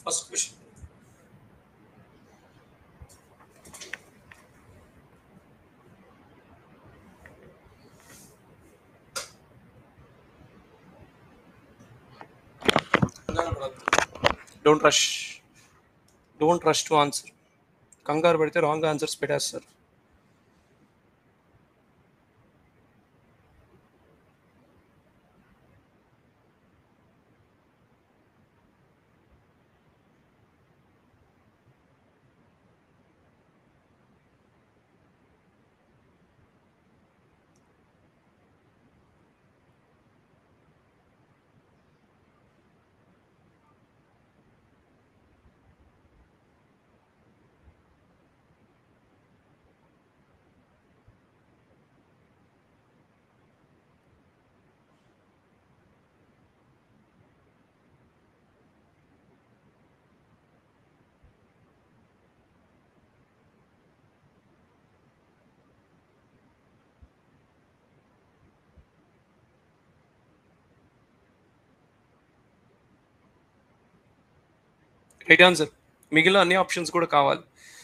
First question don't rush don't rush to answer కంగారు పెడితే wrong answers పెట్టేస్తారు right answer మిగిలిన అన్ని ఆప్షన్స్ కూడా కావాలి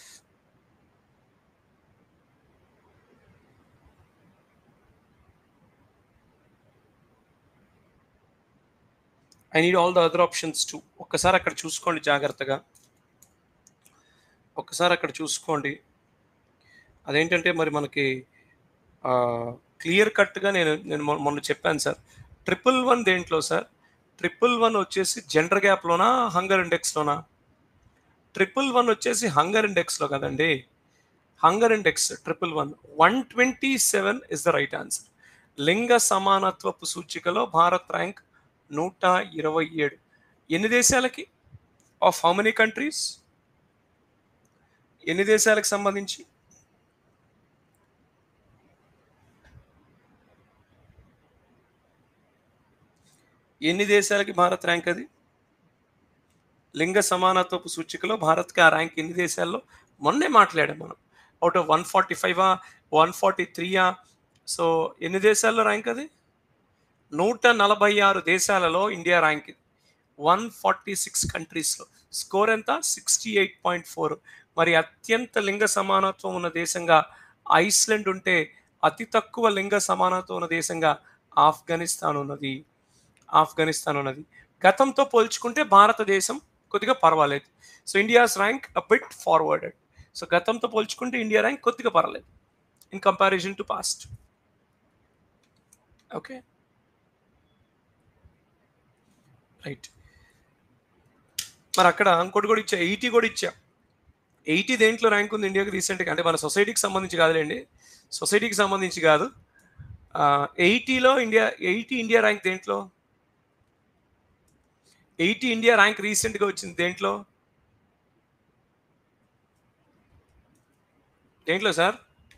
I need all the other options to ఒక్కసారి అక్కడ చూసుకోండి జాగ్రత్తగా ఒక్కసారి అక్కడ చూసుకోండి అదేంటంటే మరి మనకి క్లియర్ కట్గా నేను నేను మొ- మొన్న చెప్పాను సార్ ట్రిపుల్ వన్ దేంట్లో సార్ ట్రిపుల్ వన్ వచ్చేసి జెండర్ గ్యాప్లోనా హంగర్ ఇండెక్స్లోనా ట్రిపుల్ వన్ వచ్చేసి హంగర్ ఇండెక్స్లో కదండి hunger index triple one one twenty seven is the right answer లింగ సమానత్వపు సూచికలో భారత్ ర్యాంక్ నూట ఇరవై ఏడు ఎన్ని దేశాలకి ఆఫ్ హౌ మెనీ కంట్రీస్ ఎన్ని దేశాలకు సంబంధించి ఎన్ని దేశాలకి భారత్ ర్యాంక్ అది లింగ సమానత్వపు సూచికలో భారత్కి ఆ ర్యాంక్ ఎన్ని దేశాల్లో మొన్నే మాట్లాడాం మనం అవుట్ ఆఫ్ వన్ ఫార్టీ ఫైవా వన్ ఫార్టీ త్రీయా సో ఎన్ని దేశాల్లో ర్యాంక్ అది నూట నలభై ఆరు దేశాలలో India rank one forty six కంట్రీస్లో స్కోర్ ఎంత సిక్స్టీ ఎయిట్ పాయింట్ ఫోర్ మరి అత్యంత లింగ సమానత్వం ఉన్న దేశంగా ఐస్లాండ్ ఉంటే అతి తక్కువ లింగ సమానత్వం ఉన్న దేశంగా ఆఫ్ఘనిస్తాన్ ఉన్నది ఆఫ్ఘనిస్తాన్ ఉన్నది గతంతో పోల్చుకుంటే భారతదేశం కొద్దిగా పర్వాలేదు so India's rank a bit forwarded so గతంతో పోల్చుకుంటే ఇండియా ర్యాంక్ కొద్దిగా పర్వాలేదు in comparison to past okay right మరి అక్కడ ఇంకోటి కూడా ఇచ్చా ఎయిటీ కూడా ఇచ్చా ఎయిటీ దేంట్లో ర్యాంక్ ఉంది ఇండియాకి రీసెంట్గా అంటే మన సొసైటీకి సంబంధించి కాదులేండి సొసైటీకి సంబంధించి కాదు ఎయిటీలో ఇండియా ఎయిటీ ఇండియా ర్యాంక్ దేంట్లో ఎయిటీ ఇండియా ర్యాంక్ రీసెంట్గా వచ్చింది దేంట్లో దేంట్లో సార్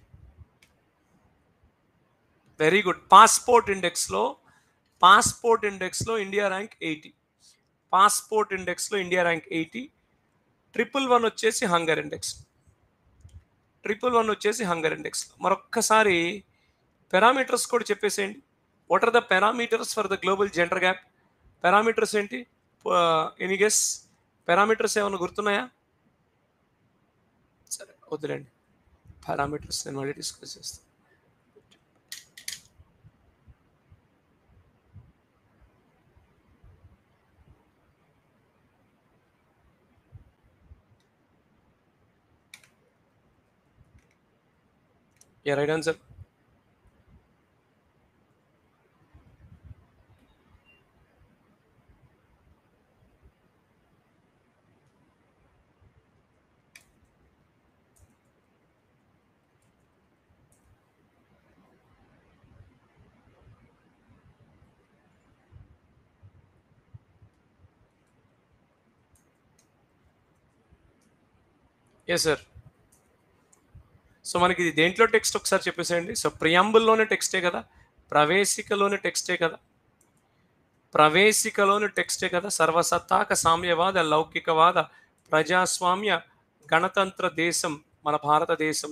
వెరీ గుడ్ పాస్పోర్ట్ ఇండెక్స్లో పాస్పోర్ట్ ఇండెక్స్లో ఇండియా ర్యాంక్ ఎయిటీ పాస్పోర్ట్ ఇండెక్స్లో India rank eighty triple one వచ్చేసి హంగర్ ఇండెక్స్ ట్రిపుల్ వన్ వచ్చేసి హంగర్ ఇండెక్స్ మరొక్కసారి పారామీటర్స్ కూడా చెప్పేసేయండి what are the parameters for the global gender gap parameters ఏంటి any guess parameters ఏమైనా గుర్తున్నాయా సరే వద్దులేండి పారామీటర్స్ నేను మళ్ళీ డిస్కస్ చేస్తాను yeah right answer yes sir so మనకి ఇది దేంట్లో టెక్స్ట్ ఒకసారి చెప్పేసేయండి సో ప్రియాంబుల్లోనే టెక్స్టే కదా ప్రవేశికలోని టెక్స్టే కదా ప్రవేశికలోని టెక్స్టే కదా సర్వసత్తాక సామ్యవాద లౌకికవాద ప్రజాస్వామ్య గణతంత్ర దేశం మన భారతదేశం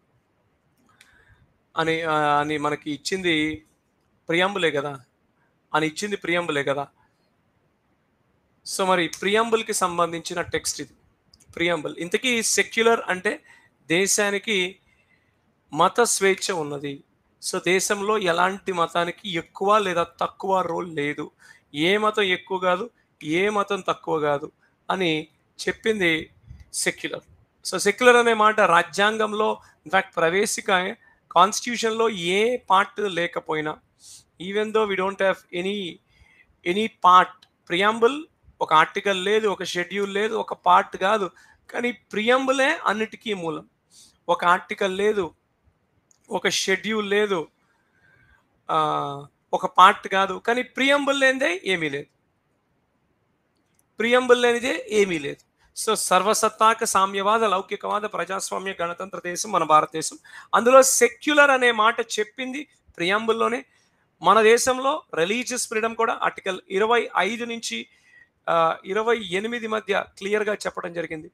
అని ఆ, అని మనకి ఇచ్చింది ప్రియాంబులే కదా అని ఇచ్చింది ప్రియాంబులే కదా సో మరి ప్రియంబుల్కి సంబంధించిన టెక్స్ట్ ఇది ప్రియంబుల్ ఇంతకీ సెక్యులర్ అంటే దేశానికి మత స్వేచ్ఛ ఉన్నది సో దేశంలో ఎలాంటి మతానికి ఎక్కువ లేదా తక్కువ రోల్ లేదు ఏ మతం ఎక్కువ కాదు ఏ మతం తక్కువ కాదు అని చెప్పింది సెక్యులర్ సో సెక్యులర్ అనే మాట రాజ్యాంగంలో ఇన్ఫాక్ట్ ప్రవేశిక కాన్స్టిట్యూషన్లో ఏ పార్ట్ లేకపోయినా even though we don't have any any part preamble ఒక ఆర్టికల్ లేదు ఒక షెడ్యూల్ లేదు ఒక పార్ట్ కాదు కానీ ప్రియంబులే అన్నిటికీ మూలం ఒక ఆర్టికల్ లేదు ఒక షెడ్యూల్ లేదు ఆ, ఒక పార్ట్ కాదు కానీ ప్రియంబుల్ లేనిదే ఏమీ లేదు ప్రియంబుల్ లేనిదే ఏమీ లేదు సో సర్వసత్తాక సామ్యవాద లౌకికవాద ప్రజాస్వామ్య గణతంత్ర దేశం మన భారతదేశం అందులో సెక్యులర్ అనే మాట చెప్పింది ప్రియంబుల్లోనే మన దేశంలో రిలీజియస్ ఫ్రీడమ్ కూడా ఆర్టికల్ ఇరవై ఐదు నుంచి ఆ, ఇరవై ఎనిమిది మధ్య క్లియర్గా చెప్పడం జరిగింది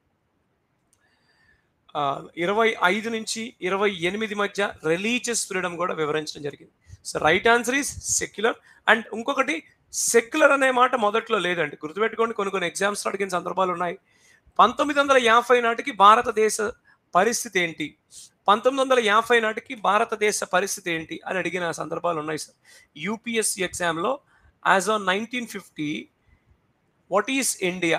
ఆ, ఇరవై ఐదు నుంచి ఇరవై ఎనిమిది మధ్య రిలీజియస్ ఫ్రీడమ్ కూడా వివరించడం జరిగింది so right answer is secular and ఇంకొకటి సెక్యులర్ అనే మాట మొదట్లో లేదండి గుర్తుపెట్టుకోండి కొన్ని కొన్ని ఎగ్జామ్స్ అడిగిన సందర్భాలు ఉన్నాయి పంతొమ్మిది వందల యాభై నాటికి భారతదేశ పరిస్థితి ఏంటి పంతొమ్మిది వందల యాభై నాటికి భారతదేశ పరిస్థితి ఏంటి అని అడిగిన సందర్భాలు ఉన్నాయి సార్ యూపీఎస్సి ఎగ్జామ్లో as on nineteen fifty what is India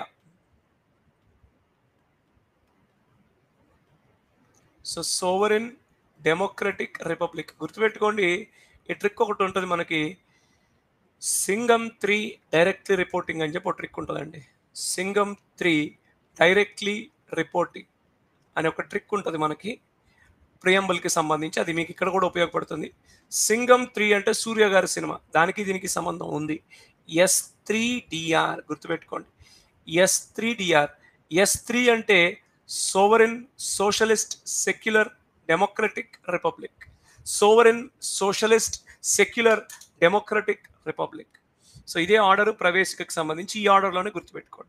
so sovereign democratic republic గుర్తుపెట్టుకోండి ఈ ట్రిక్ ఒకటి ఉంటుంది మనకి సింగం త్రీ డైరెక్ట్లీ రిపోర్టింగ్ అని చెప్పి ఒక ట్రిక్ ఉంటుందండి సింగం త్రీ డైరెక్ట్లీ రిపోర్టింగ్ అనే ఒక ట్రిక్ ఉంటుంది మనకి ప్రియంబుల్కి సంబంధించి అది మీకు ఇక్కడ కూడా ఉపయోగపడుతుంది సింగం త్రీ అంటే సూర్య గారి సినిమా దానికి దీనికి సంబంధం ఉంది ఎస్ త్రీ డిఆర్ గుర్తుపెట్టుకోండి S three D R S three అంటే sovereign socialist secular democratic republic sovereign socialist secular democratic republic so ఇదే ఆర్డర్ ప్రవేశికకు సంబంధించి ఈ ఆర్డర్లోనే గుర్తుపెట్టుకోండి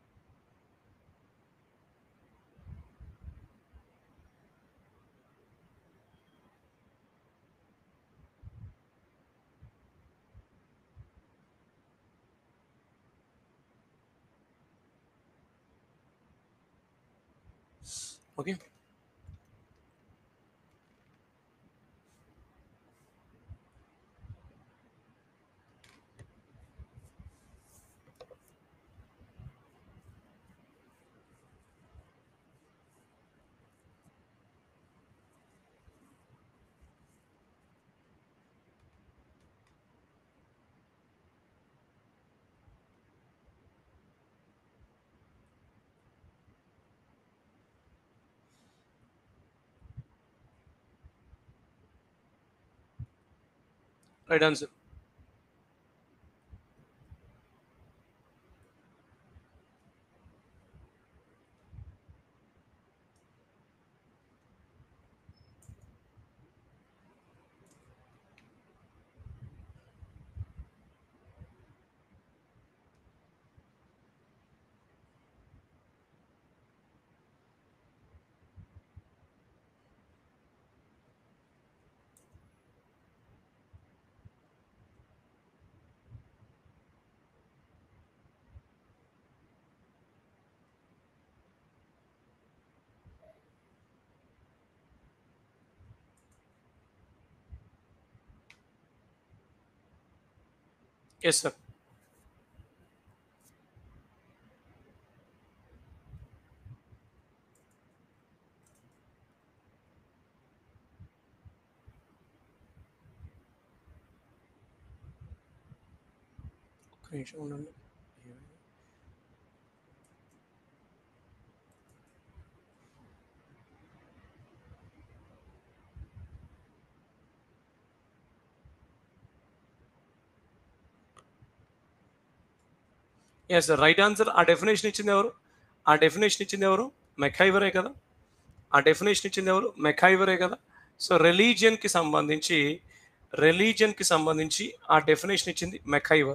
okay right answer yes sir ఒక్క నిమిషం ఉండండి ఎస్ సార్ రైట్ ఆన్సర్ ఆ డెఫినేషన్ ఇచ్చింది ఎవరు ఆ డెఫినేషన్ ఇచ్చింది ఎవరు మెఖైవరే కదా ఆ డెఫినేషన్ ఇచ్చింది ఎవరు మెఖైవరే కదా సో రిలీజియన్కి సంబంధించి రిలీజియన్కి సంబంధించి ఆ డెఫినేషన్ ఇచ్చింది మెఖైవర్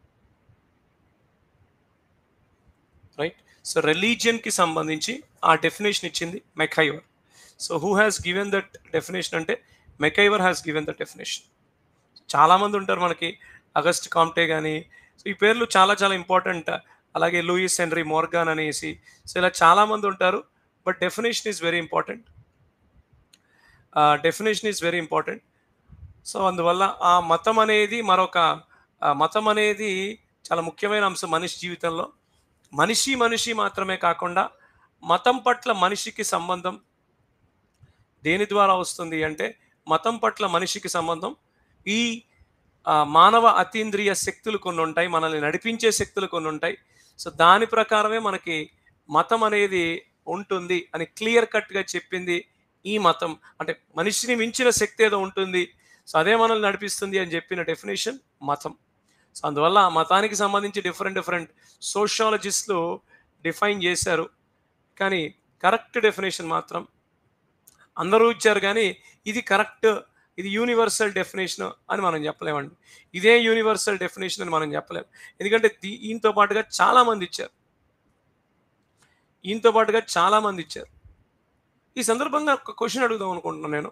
రైట్ సో రిలీజియన్కి సంబంధించి ఆ డెఫినేషన్ ఇచ్చింది MacIver so who has given that definition అంటే MacIver has given that definition చాలామంది ఉంటారు మనకి అగస్ట్ కామ్టే కానీ సో ఈ పేర్లు చాలా చాలా ఇంపార్టెంట్ అలాగే లూయిస్ హెన్రీ మోర్గాన్ అనేసి సో ఇలా చాలామంది ఉంటారు but definition is very important definition is very important so అందువల్ల ఆ మతం అనేది మరొక ఆ మతం అనేది చాలా ముఖ్యమైన అంశం మనిషి జీవితంలో మనిషి మనిషి మాత్రమే కాకుండా మతం పట్ల మనిషికి సంబంధం దేని ద్వారా వస్తుంది అంటే మతం పట్ల మనిషికి సంబంధం ఈ ఆ, మానవ అతీంద్రియ శక్తులు కొన్ని ఉంటాయి మనల్ని నడిపించే శక్తులు కొన్ని ఉంటాయి సో దాని ప్రకారమే మనకి మతం అనేది ఉంటుంది అని క్లియర్ కట్గా చెప్పింది ఈ మతం అంటే మనిషిని మించిన శక్తి ఏదో ఉంటుంది సో అదే మనల్ని నడిపిస్తుంది అని చెప్పిన డెఫినేషన్ మతం సో అందువల్ల ఆ మతానికి సంబంధించి డిఫరెంట్ డిఫరెంట్ సోషాలజిస్టులు డిఫైన్ చేశారు కానీ కరెక్ట్ డెఫినేషన్ మాత్రం అందరూ ఇచ్చారు కానీ ఇది కరెక్ట్ ఇది యూనివర్సల్ డెఫినేషన్ అని మనం చెప్పలేమండి ఇదే యూనివర్సల్ డెఫినేషన్ అని మనం చెప్పలేం ఎందుకంటే దీ- ఈయనతో పాటుగా చాలా మంది ఇచ్చారు ఈయనతో పాటుగా చాలా మంది ఇచ్చారు ఈ సందర్భంగా ఒక క్వశ్చన్ అడుగుదాం అనుకుంటున్నాను నేను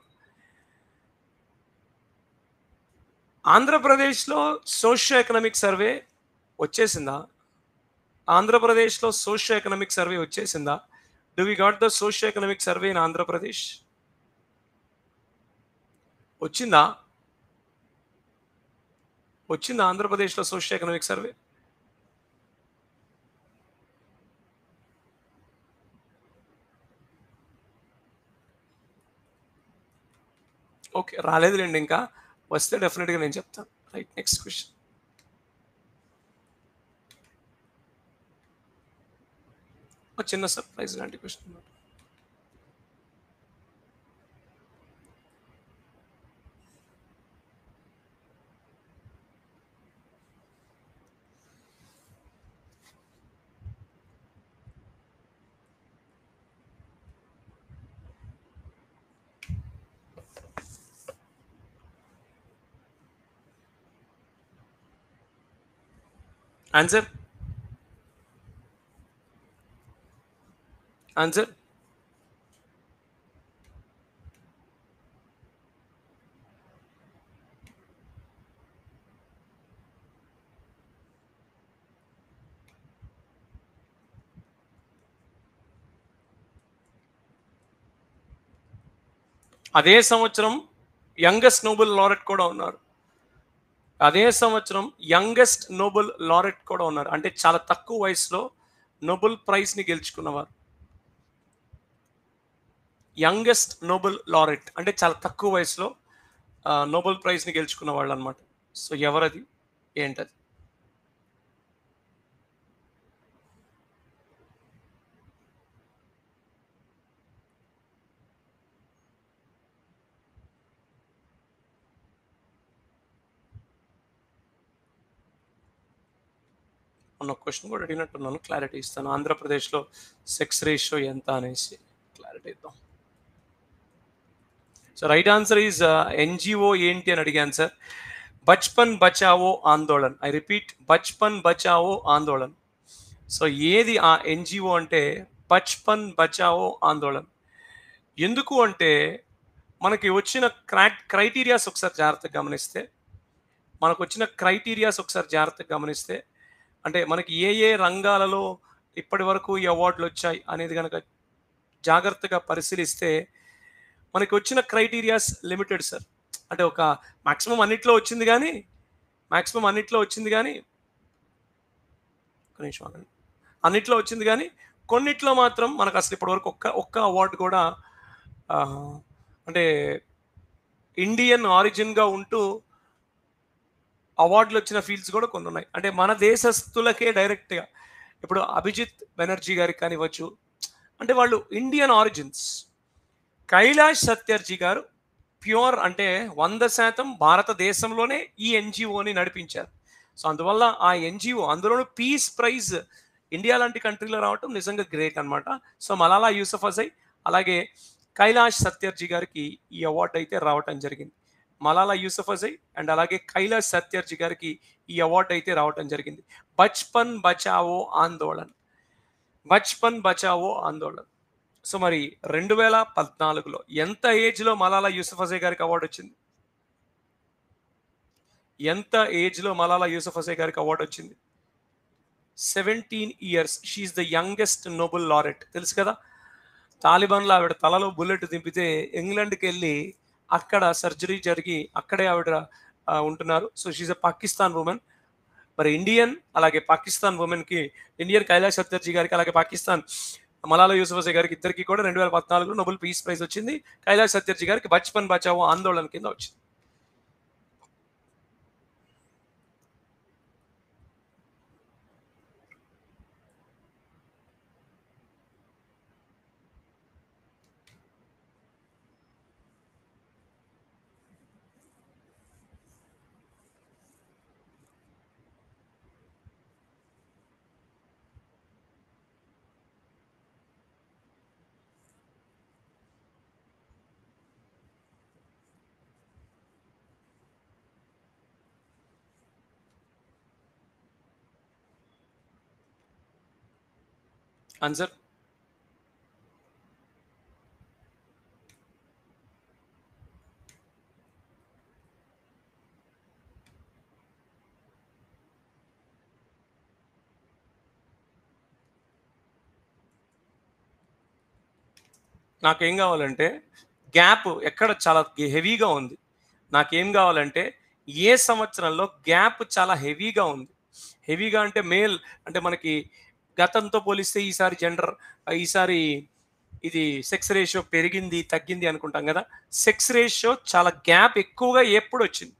ఆంధ్రప్రదేశ్లో సోషియో ఎకనామిక్ సర్వే వచ్చేసిందా ఆంధ్రప్రదేశ్లో సోషియో ఎకనామిక్ సర్వే వచ్చేసిందా do we got the socio economic survey in Andhra Pradesh వచ్చిందా వచ్చిందా ఆంధ్రప్రదేశ్లో సోషియో ఎకనామిక్ సర్వే ఓకే రాలేదులేండి ఇంకా వస్తే డెఫినెట్గా నేను చెప్తాను రైట్ నెక్స్ట్ క్వశ్చన్ చిన్న సర్ప్రైజ్ లాంటి క్వశ్చన్ అన్నమాట ఆన్సర్ ఆన్సర్ అదే సంవత్సరం యంగెస్ట్ నోబెల్ లారెట్ కూడా ఉన్నారు అదే సంవత్సరం యంగెస్ట్ నోబెల్ లారెట్ కూడా ఉన్నారు అంటే చాలా తక్కువ వయసులో నోబెల్ ప్రైజ్ని గెలుచుకున్నవారు యంగెస్ట్ నోబెల్ లారెట్ అంటే చాలా తక్కువ వయసులో ఆ, నోబెల్ ప్రైజ్ని గెలుచుకున్న వాళ్ళు అనమాట సో ఎవరది ఏంటది మొన్న క్వశ్చన్ కూడా అడిగినట్టున్నాను క్లారిటీ ఇస్తాను ఆంధ్రప్రదేశ్లో సెక్స్ రేషియో ఎంత అనేసి క్లారిటీ ఇద్దాం so right answer is NGO ఏంటి అని అడిగాను sir Bachpan Bachao Andolan I repeat Bachpan Bachao Andolan so ఏది ఆ ఎన్జిఓ అంటే బచ్పన్ బచావో ఆందోళన్ ఎందుకు అంటే మనకి వచ్చిన క్రా క్రైటీరియాస్ ఒకసారి జాగ్రత్తగా గమనిస్తే మనకు వచ్చిన క్రైటీరియాస్ ఒకసారి జాగ్రత్తగా గమనిస్తే అంటే మనకి ఏ ఏ రంగాలలో ఇప్పటి వరకు ఈ అవార్డులు వచ్చాయి అనేది కనుక జాగ్రత్తగా పరిశీలిస్తే మనకి వచ్చిన క్రైటీరియాస్ లిమిటెడ్ సార్ అంటే ఒక మాక్సిమం అన్నిట్లో వచ్చింది కానీ మాక్సిమం అన్నిట్లో వచ్చింది కానీ ఒక నిమిషం ఆగండి. అన్నిట్లో వచ్చింది కానీ కొన్నిట్లో మాత్రం మనకు అసలు ఇప్పటివరకు ఒక్క ఒక్క అవార్డు కూడా ఆ, అంటే ఇండియన్ ఆరిజిన్గా ఉంటూ అవార్డులు వచ్చిన ఫీల్డ్స్ కూడా కొన్ని ఉన్నాయి అంటే మన దేశస్తులకే డైరెక్ట్గా ఇప్పుడు అభిజిత్ బెనర్జీ గారికి కానివ్వచ్చు అంటే వాళ్ళు ఇండియన్ ఆరిజిన్స్ కైలాష్ సత్యర్జీ గారు ప్యూర్ అంటే వంద శాతం భారతదేశంలోనే ఈ ఎన్జిఓని నడిపించారు సో అందువల్ల ఆ ఎన్జిఓ అందులోనూ పీస్ ప్రైజ్ ఇండియా లాంటి కంట్రీలో రావటం నిజంగా గ్రేట్ అన్నమాట సో మలాలా యూసఫ్ అజయ్ అలాగే కైలాష్ సత్యర్జీ గారికి ఈ అవార్డు అయితే రావటం జరిగింది మలాలా యూసఫ్ అజయ్ అండ్ అలాగే కైలాష్ సత్యర్జీ గారికి ఈ అవార్డు అయితే రావటం జరిగింది బచ్పన్ బచావో ఆందోళన్ బచ్పన్ బచావో ఆందోళన్ సో మరి రెండు వేల పద్నాలుగులో ఎంత ఏజ్లో మలాలా యూసఫ్ అజయ్ గారికి అవార్డు వచ్చింది ఎంత ఏజ్లో మలాలా యూసఫ్ అజయ్ గారికి అవార్డు వచ్చింది seventeen years she the youngest Nobel laureate తెలుసు కదా తాలిబాన్లో ఆవిడ తలలో బుల్లెట్ దింపితే ఇంగ్లాండ్కి వెళ్ళి అక్కడ సర్జరీ జరిగి అక్కడే ఆవిడ ఆ, ఉంటున్నారు so she uh Pakistan women మరి ఇండియన్ అలాగే పాకిస్తాన్ ఉమెన్కి ఇండియన్ కైలాష్ సత్యర్జీ గారికి అలాగే పాకిస్తాన్ మలాలా యూసుఫజీ గారికి ఇద్దరికి కూడా రెండు వేల పద్నాలుగులో నోబెల్ పీస్ ప్రైజ్ వచ్చింది కైలాష్ సత్యర్జీ గారికి బచ్పన్ బచావో ఆందోళన కింద వచ్చింది ఆన్సర్ నాకేం కావాలంటే గ్యాప్ ఎక్కడ చాలా హెవీగా ఉంది నాకేం కావాలంటే ఏ సంవత్సరంలో గ్యాప్ చాలా హెవీగా ఉంది హెవీగా అంటే మేల్ అంటే మనకి గతంతో పోలిస్తే ఈసారి జెండర్ ఈసారి ఇది సెక్స్ రేషియో పెరిగింది తగ్గింది అనుకుంటాం కదా సెక్స్ రేషియో చాలా గ్యాప్ ఎక్కువగా ఎప్పుడు వచ్చింది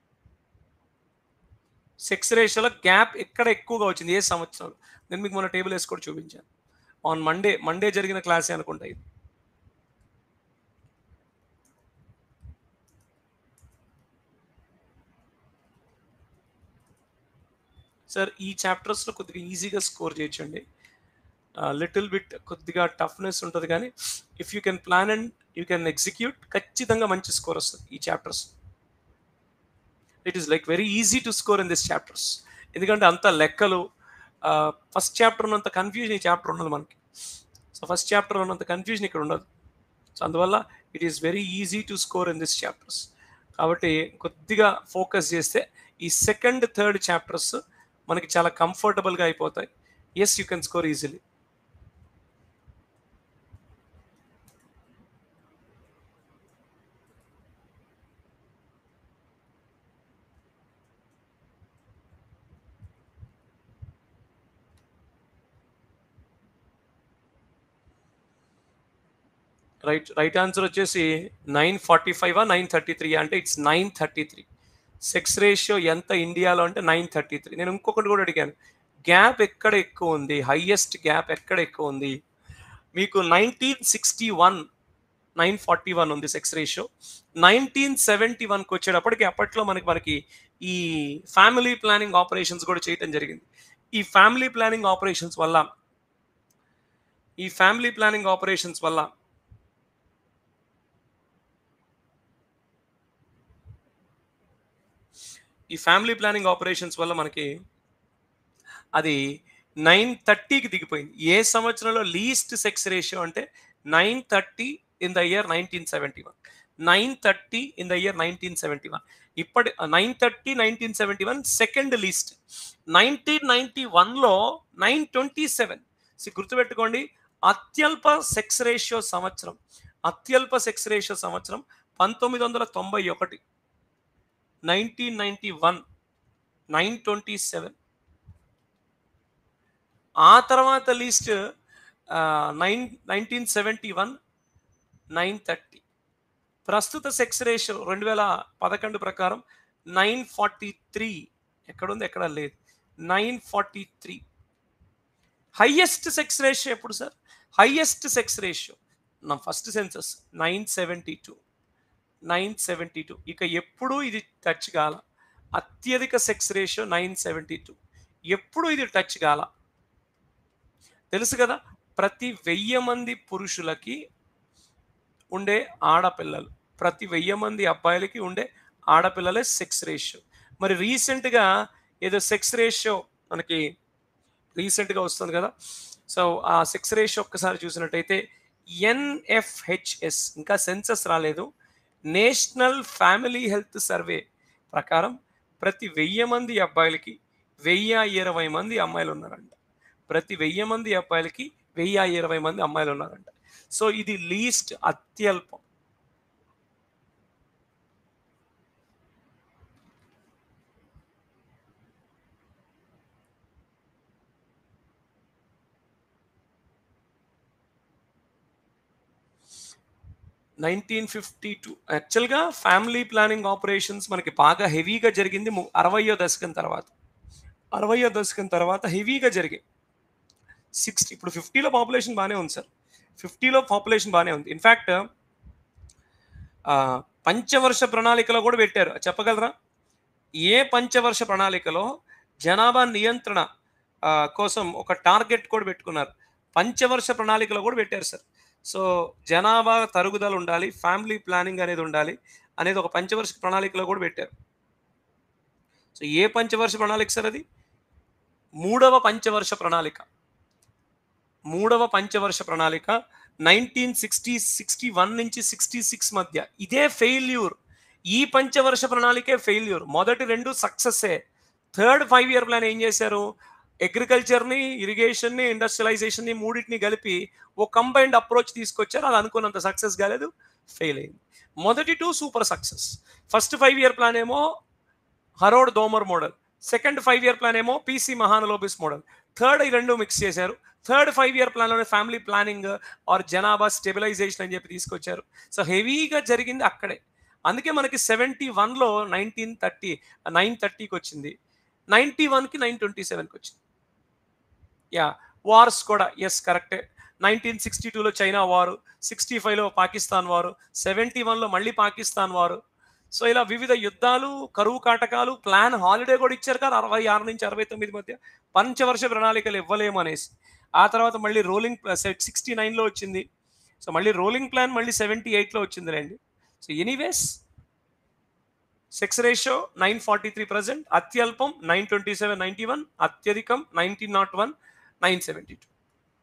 సెక్స్ రేషియోలో గ్యాప్ ఎక్కడ ఎక్కువగా వచ్చింది ఏ సంవత్సరంలో నేను మీకు మొన్న టేబుల్ వేసి కూడా చూపించాను ఆన్ మండే మండే జరిగిన క్లాసే అనుకుంటా ఇది సార్ ఈ చాప్టర్స్లో కొద్దిగా ఈజీగా స్కోర్ చేయొచ్చండి లిటిల్ బిట్ కొద్దిగా టఫ్నెస్ ఉంటుంది కానీ if you can plan and you can execute ఖచ్చితంగా మంచి స్కోర్ వస్తుంది ఈ chapters it is like very easy to score in this chapters ఎందుకంటే అంత లెక్కలు ఫస్ట్ చాప్టర్ ఉన్నంత కన్ఫ్యూజన్ ఈ చాప్టర్ ఉండదు మనకి సో ఫస్ట్ చాప్టర్ ఉన్నంత కన్ఫ్యూజన్ ఇక్కడ ఉండదు సో అందువల్ల it is very easy to score in this chapters కాబట్టి కొద్దిగా ఫోకస్ చేస్తే ఈ సెకండ్ థర్డ్ చాప్టర్స్ మనకి చాలా కంఫర్టబుల్గా అయిపోతాయి yes you can score easily right right answer వచ్చేసి nine forty five nine thirty three అంటే it's nine thirty three sex ratio ఎంత ఇండియాలో అంటే నైన్ థర్టీ త్రీ నేను ఇంకొకటి కూడా అడిగాను గ్యాప్ ఎక్కడ ఎక్కువ ఉంది హైయెస్ట్ గ్యాప్ ఎక్కడ ఎక్కువ ఉంది మీకు nineteen sixty one nine forty one ఉంది సెక్స్ రేషియో నైన్టీన్ సెవెంటీ వన్కి వచ్చేటప్పటికి అప్పట్లో మనకి మనకి ఈ ఫ్యామిలీ ప్లానింగ్ ఆపరేషన్స్ కూడా చేయటం జరిగింది ఈ ఫ్యామిలీ ప్లానింగ్ ఆపరేషన్స్ వల్ల ఈ ఫ్యామిలీ ప్లానింగ్ ఆపరేషన్స్ వల్ల ఈ ఫ్యామిలీ ప్లానింగ్ ఆపరేషన్స్ వల్ల మనకి అది నైన్ థర్టీకి దిగిపోయింది ఏ సంవత్సరంలో లీస్ట్ సెక్స్ రేషియో అంటే nine thirty in the year nineteen seventy one nine thirty in the year nineteen seventy one ఇప్పటి nine thirty nineteen seventy one second least nineteen ninety వన్లో నైన్ ట్వంటీ సెవెన్ గుర్తుపెట్టుకోండి అత్యల్ప sex ratio సంవత్సరం అత్యల్ప sex ratio సంవత్సరం పంతొమ్మిది వందల తొంభై ఒకటి nineteen ninety one nine twenty seven ఆ తర్వాత least nine nineteen seventy one nine thirty ప్రస్తుత సెక్స్ రేషియో రెండు వేల పదకొండు ప్రకారం నైన్ ఫార్టీ త్రీ ఎక్కడుంది ఎక్కడ లేదు nine forty three highest sex ratio ఎప్పుడు సార్ హయ్యెస్ట్ సెక్స్ రేషియో నా first census nine seventy two nine seventy two ఇక ఎప్పుడూ ఇది టచ్ కాల అత్యధిక sex ratio nine seventy two ఎప్పుడు ఇది టచ్ కాల తెలుసు కదా ప్రతి వెయ్యి మంది పురుషులకి ఉండే ఆడపిల్లలు ప్రతి వెయ్యి మంది అబ్బాయిలకి ఉండే ఆడపిల్లలే సెక్స్ రేషియో మరి రీసెంట్గా ఏదో సెక్స్ రేషియో మనకి రీసెంట్గా వస్తుంది కదా సో ఆ సెక్స్ రేషియో ఒక్కసారి చూసినట్టయితే ఎన్ఎఫ్హెచ్ఎస్ ఇంకా సెన్సస్ రాలేదు నేషనల్ ఫ్యామిలీ హెల్త్ సర్వే ప్రకారం ప్రతి వెయ్యి మంది అబ్బాయిలకి వెయ్యి ఇరవై మంది అమ్మాయిలు ఉన్నారంట ప్రతి వెయ్యి మంది అబ్బాయిలకి వెయ్యి ఇరవై మంది అమ్మాయిలు ఉన్నారంట సో ఇది లీస్ట్ అత్యల్పం నైన్టీన్ ఫిఫ్టీ టూ యాక్చువల్గా ఫ్యామిలీ ప్లానింగ్ ఆపరేషన్స్ మనకి బాగా హెవీగా జరిగింది ము- అరవయో దశకం తర్వాత అరవయో దశకం తర్వాత హెవీగా జరిగాయి సిక్స్టీ ఇప్పుడు ఫిఫ్టీలో పాపులేషన్ బాగానే ఉంది సార్ ఫిఫ్టీలో పాపులేషన్ బాగానే ఉంది ఇన్ఫ్యాక్ట్ పంచవర్ష ప్రణాళికలో కూడా పెట్టారు చెప్పగలరా ఏ పంచవర్ష ప్రణాళికలో జనాభా నియంత్రణ ఆ, కోసం ఒక టార్గెట్ కూడా పెట్టుకున్నారు పంచవర్ష ప్రణాళికలో కూడా పెట్టారు సార్ సో జనాభా తరుగుదల ఉండాలి ఫ్యామిలీ ప్లానింగ్ అనేది ఉండాలి అనేది ఒక పంచవర్ష ప్రణాళికలో కూడా పెట్టారు సో ఏ పంచవర్ష ప్రణాళిక సార్ అది మూడవ పంచవర్ష ప్రణాళిక మూడవ పంచవర్ష ప్రణాళిక నైన్టీన్ సిక్స్టీ సిక్స్టీ వన్ నుంచి సిక్స్టీ సిక్స్ మధ్య ఇదే ఫెయిల్యూర్ ఈ పంచవర్ష ప్రణాళికే ఫెయిల్యూర్ మొదటి రెండు సక్సెస్సే థర్డ్ ఫైవ్ ఇయర్ ప్లాన్ ఏం చేశారు అగ్రికల్చర్ని ఇరిగేషన్ని ఇండస్ట్రియలైజేషన్ని మూడింటిని కలిపి ఓ కంబైన్డ్ అప్రోచ్ తీసుకొచ్చారు అది అనుకున్నంత సక్సెస్ కాలేదు ఫెయిల్ అయింది మొదటి two super success first five year plan ఏమో Harrod Domar model second five year plan ఏమో పీసీ మహానలోబిస్ మోడల్ థర్డ్ ఈ రెండు మిక్స్ చేశారు థర్డ్ ఫైవ్ ఇయర్ ప్లాన్లోనే ఫ్యామిలీ ప్లానింగ్ ఆర్ జనాభా స్టెబిలైజేషన్ అని చెప్పి తీసుకొచ్చారు సో హెవీగా జరిగింది అక్కడే అందుకే మనకి సెవెంటీ వన్లో నైన్టీన్ థర్టీ నైన్ థర్టీకి వచ్చింది నైంటీ వన్కి నైన్ ట్వంటీ సెవెన్కి వచ్చింది యా వార్స్ కూడా ఎస్ కరెక్టే నైన్టీన్ సిక్స్టీ టూలో చైనా వారు సిక్స్టీ ఫైవ్లో పాకిస్తాన్ వారు సెవెంటీ వన్లో మళ్ళీ పాకిస్తాన్ వారు సో ఇలా వివిధ యుద్ధాలు కరువు కాటకాలు ప్లాన్ హాలిడే కూడా ఇచ్చారు కదా అరవై ఆరు నుంచి అరవై తొమ్మిది మధ్య పంచవర్ష ప్రణాళికలు ఇవ్వలేము అనేసి ఆ తర్వాత మళ్ళీ రోలింగ్ సిక్స్టీ నైన్లో వచ్చింది సో మళ్ళీ రోలింగ్ ప్లాన్ మళ్ళీ సెవెంటీ ఎయిట్లో వచ్చింది రండి so anyways sex ratio nine forty three present అత్యల్పం nine twenty seven ninety one అత్యధికం nineteen naught one nine seventy two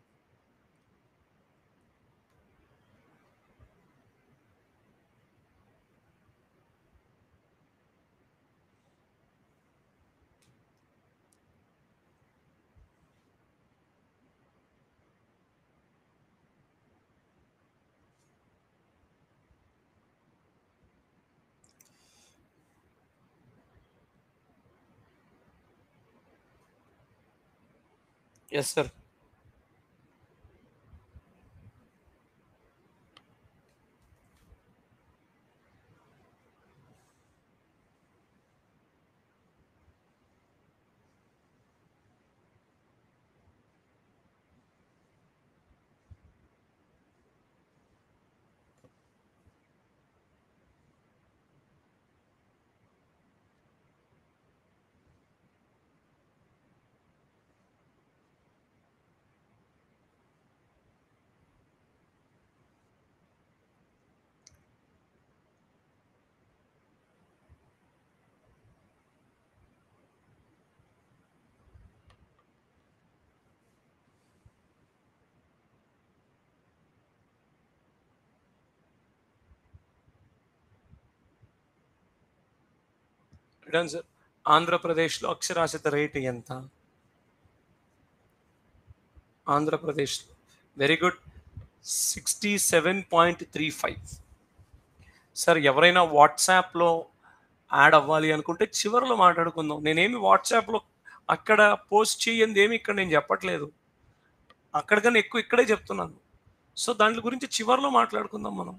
yes sir return sir ఆంధ్రప్రదేశ్లో అక్షరాస్యత రేటు ఎంత ఆంధ్రప్రదేశ్లో very good sixty seven point three five sir ఎవరైనా వాట్సాప్లో add అవ్వాలి అనుకుంటే చివరిలో మాట్లాడుకుందాం నేనేమి వాట్సాప్లో అక్కడ పోస్ట్ చేయండి ఏమి ఇక్కడ నేను చెప్పట్లేదు అక్కడికన్నా ఎక్కువ ఇక్కడే చెప్తున్నాను సో దాంట్లో గురించి చివరిలో మాట్లాడుకుందాం మనం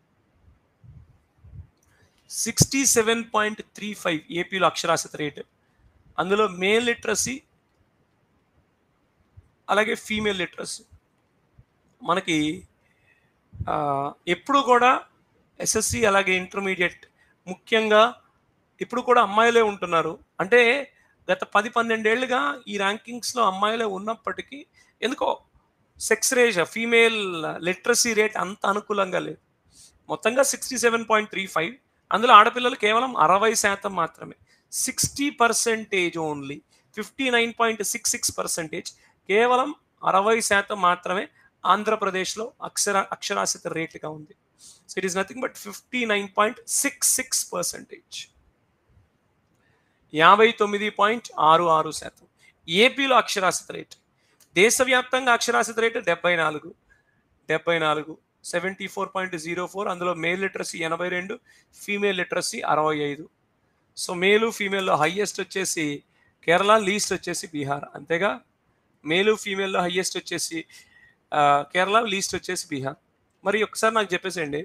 sixty seven point three five ఏపీలో అక్షరాస్యత రేట్ అందులో మేల్ లిటరసీ అలాగే ఫీమేల్ లిటరసీ మనకి ఆ, ఎప్పుడు కూడా ఎస్ఎస్సి అలాగే ఇంటర్మీడియట్ ముఖ్యంగా ఇప్పుడు కూడా అమ్మాయిలే ఉంటున్నారు అంటే గత పది పన్నెండేళ్లుగా ఈ ర్యాంకింగ్స్లో అమ్మాయిలే ఉన్నప్పటికీ ఎందుకో sex rate female literacy rate అంత అనుకూలంగా లేదు మొత్తంగా sixty seven point three five అందులో ఆడపిల్లలు కేవలం అరవై శాతం మాత్రమే sixty percentage only fifty nine point six six percentage కేవలం అరవై శాతం మాత్రమే ఆంధ్రప్రదేశ్లో అక్షర అక్షరాస్యత రేట్గా ఉంది so it is nothing but fifty nine point six six percentage యాభై తొమ్మిది పాయింట్ ఆరు ఆరు శాతం ఏపీలో అక్షరాస్యత రేటు దేశవ్యాప్తంగా అక్షరాస్యత రేటు డెబ్బై నాలుగు డెబ్బై నాలుగు seventy four point zero four అందులో మేల్ లిటరసీ ఎనభై రెండు ఫీమేల్ లిటరసీ అరవై ఐదు సో మేలు ఫీమేల్లో హయ్యెస్ట్ వచ్చేసి కేరళ లీస్ట్ వచ్చేసి బీహార్ అంతేగా మేలు ఫీమేల్లో హయ్యెస్ట్ వచ్చేసి ఆ, కేరళ లీస్ట్ వచ్చేసి బీహార్ మరి ఒకసారి నాకు చెప్పేసేయండి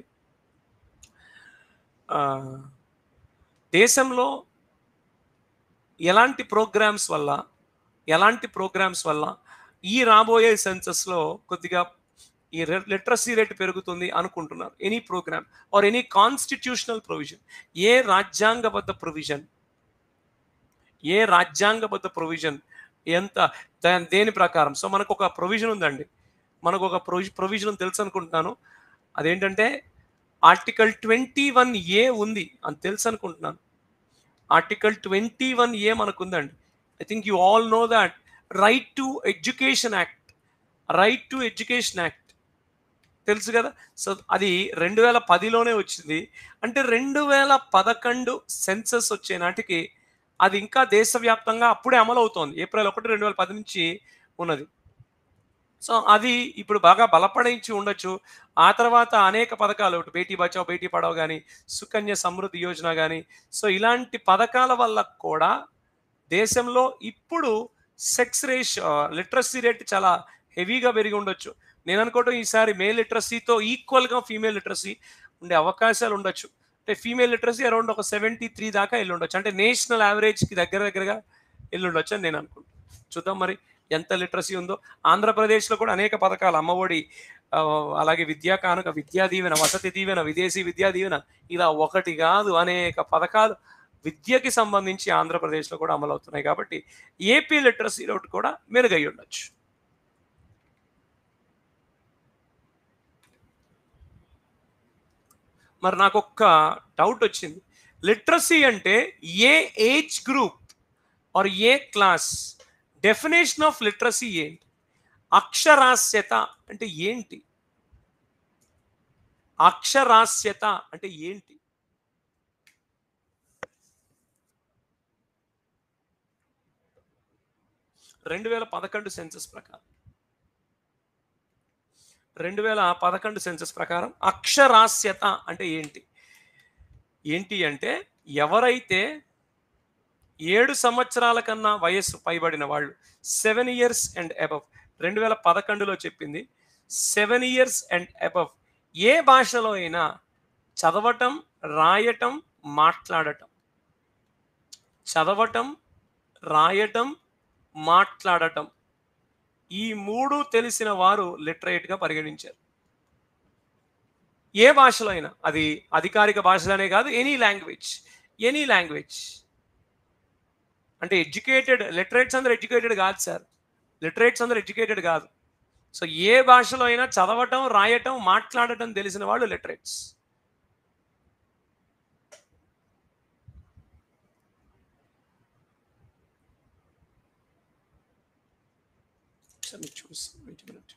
ఆ, దేశంలో ఎలాంటి ప్రోగ్రామ్స్ వల్ల ఎలాంటి ప్రోగ్రామ్స్ వల్ల ఈ రాబోయే సెన్సస్లో కొద్దిగా ఈ లిటరసీ రేట్ పెరుగుతుంది అనుకుంటున్నారు any program or any constitutional provision ఏ రాజ్యాంగబద్ధ ప్రొవిజన్ ఏ రాజ్యాంగబద్ధ ప్రొవిజన్ ఎంత దా- దేని ప్రకారం సో మనకు ఒక ప్రొవిజన్ ఉందండి మనకు ఒక ప్రొవి ప్రొవిజన్ తెలుసు అనుకుంటున్నాను అదేంటంటే ఆర్టికల్ ట్వంటీ వన్ ఏ ఉంది అని తెలుసు అనుకుంటున్నాను ఆర్టికల్ ట్వంటీ వన్ ఏ మనకు ఉందండి I think you all know that right to education act right to education act తెలుసు కదా సో అది రెండు వేల పదిలోనే వచ్చింది అంటే రెండు వేల పదకొండు సెన్సస్ వచ్చే నాటికి అది ఇంకా దేశవ్యాప్తంగా అప్పుడే అమలు అవుతోంది ఏప్రిల్ ఒకటి రెండు వేల పది నుంచి ఉన్నది సో అది ఇప్పుడు బాగా బలపడించి ఉండొచ్చు ఆ తర్వాత అనేక పథకాలు ఒకటి బేటీ బచావ్ బేటీ పడావ్ కానీ సుకన్య సమృద్ధి యోజన కానీ సో ఇలాంటి పథకాల వల్ల కూడా దేశంలో ఇప్పుడు సెక్స్ రేష్ లిటరసీ రేట్ చాలా హెవీగా పెరిగి ఉండొచ్చు నేను అనుకోవటం ఈసారి మేల్ లిటరసీతో ఈక్వల్గా ఫీమేల్ లిటరసీ ఉండే అవకాశాలు ఉండొచ్చు అంటే ఫీమేల్ లిటరసీ అరౌండ్ ఒక సెవెంటీ త్రీ దాకా వెళ్ళి ఉండొచ్చు అంటే నేషనల్ యావరేజ్కి దగ్గర దగ్గరగా వెళ్ళి ఉండొచ్చు అని నేను అనుకుంటున్నాను చూద్దాం మరి ఎంత లిటరసీ ఉందో ఆంధ్రప్రదేశ్లో కూడా అనేక పథకాలు అమ్మఒడి ఆ, అలాగే విద్యా కానుక విద్యా దీవెన వసతి దీవెన విదేశీ విద్యా దీవెన ఇలా ఒకటి కాదు అనేక పథకాలు విద్యకి సంబంధించి ఆంధ్రప్రదేశ్లో కూడా అమలు అవుతున్నాయి కాబట్టి ఏపీ లిటరసీ రేట్ కూడా మెరుగై ఉండొచ్చు మరి నాకు ఒక్క డౌట్ వచ్చింది లిటరసీ అంటే ఏ ఏజ్ గ్రూప్ ఆర్ ఏ క్లాస్ డెఫినేషన్ ఆఫ్ లిటరసీ ఏంటి అక్షరాస్యత అంటే ఏంటి అక్షరాస్యత అంటే ఏంటి రెండు వేల పదకొండు సెన్సస్ ప్రకారం రెండు వేల పదకొండు సెన్సస్ ప్రకారం అక్షరాస్యత అంటే ఏంటి ఏంటి అంటే ఎవరైతే ఏడు సంవత్సరాల కన్నా వయస్సు పైబడిన వాళ్ళు సెవెన్ ఇయర్స్ అండ్ అబవ్ రెండు వేల పదకొండులో చెప్పింది సెవెన్ ఇయర్స్ అండ్ అబవ్ ఏ భాషలో అయినా చదవటం రాయటం మాట్లాడటం చదవటం రాయటం మాట్లాడటం ఈ మూడు తెలిసిన వారు లిటరేట్గా పరిగణించారు ఏ భాషలో అయినా అది అధికారిక భాషలోనే కాదు ఎనీ లాంగ్వేజ్ ఎనీ లాంగ్వేజ్ అంటే ఎడ్యుకేటెడ్ లిటరేట్స్ అందరూ ఎడ్యుకేటెడ్ కాదు సార్ లిటరేట్స్ అందరూ ఎడ్యుకేటెడ్ కాదు సో ఏ భాషలో అయినా చదవటం రాయటం మాట్లాడటం తెలిసిన వాళ్ళు లిటరేట్స్ చూసి wait a minute.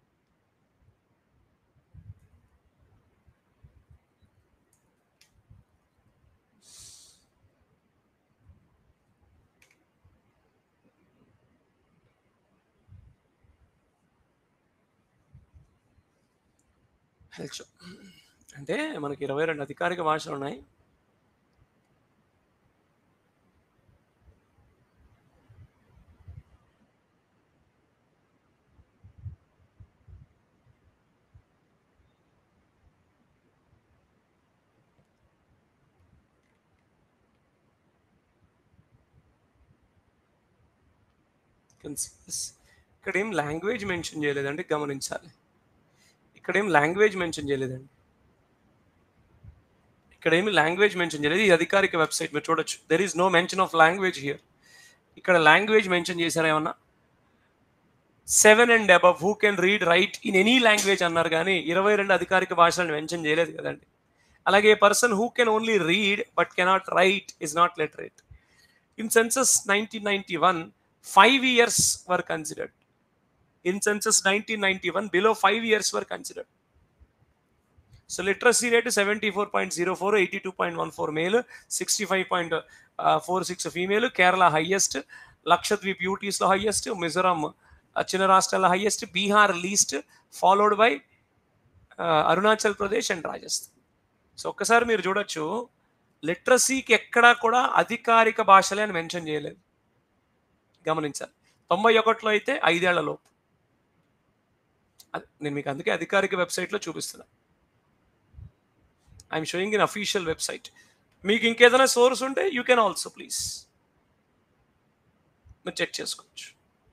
హెల్చ్ అంటే మనకి ఇరవై రెండు అధికారిక భాషలు ఉన్నాయి can see this. ఇక్కడ ఏం లాంగ్వేజ్ మెన్షన్ చేయలేదండి గమనించాలి ఇక్కడ ఏం లాంగ్వేజ్ మెన్షన్ చేయలేదండి ఇక్కడ ఏమి లాంగ్వేజ్ మెన్షన్ చేయలేదు ఇది అధికారిక వెబ్సైట్ మీరు చూడొచ్చు there is no mention of language here ఇక్కడ లాంగ్వేజ్ మెన్షన్ చేశారా ఏమన్నా seven and above who can read write in any language అన్నారు కానీ ఇరవై రెండు అధికారిక భాషలను మెన్షన్ చేయలేదు కదండి అలాగే person who can only read but cannot write is not literate in census nineteen ninety one five years were considered in census nineteen ninety one below five years were considered so literacy rate seventy four point zero four eighty two point one four male sixty five point four six female Kerala highest Lakshadweep యూటీస్లో highest Mizoram ఆ, చిన్న రాష్ట్రాల highest Bihar least followed by Arunachal Pradesh and Rajasthan so ఒక్కసారి మీరు చూడొచ్చు లిటరసీకి ఎక్కడా కూడా అధికారిక భాషలే అని మెన్షన్ చేయలేదు గమనించాలి తొంభై ఒకటిలో అయితే ఐదేళ్ల లోపు అది- నేను మీకు అందుకే అధికారిక వెబ్సైట్లో చూపిస్తున్నా I'm showing in official website మీకు ఇంకేదైనా సోర్స్ ఉంటే యూ కెన్ ఆల్సో ప్లీజ్ మీరు చెక్ చేసుకోవచ్చు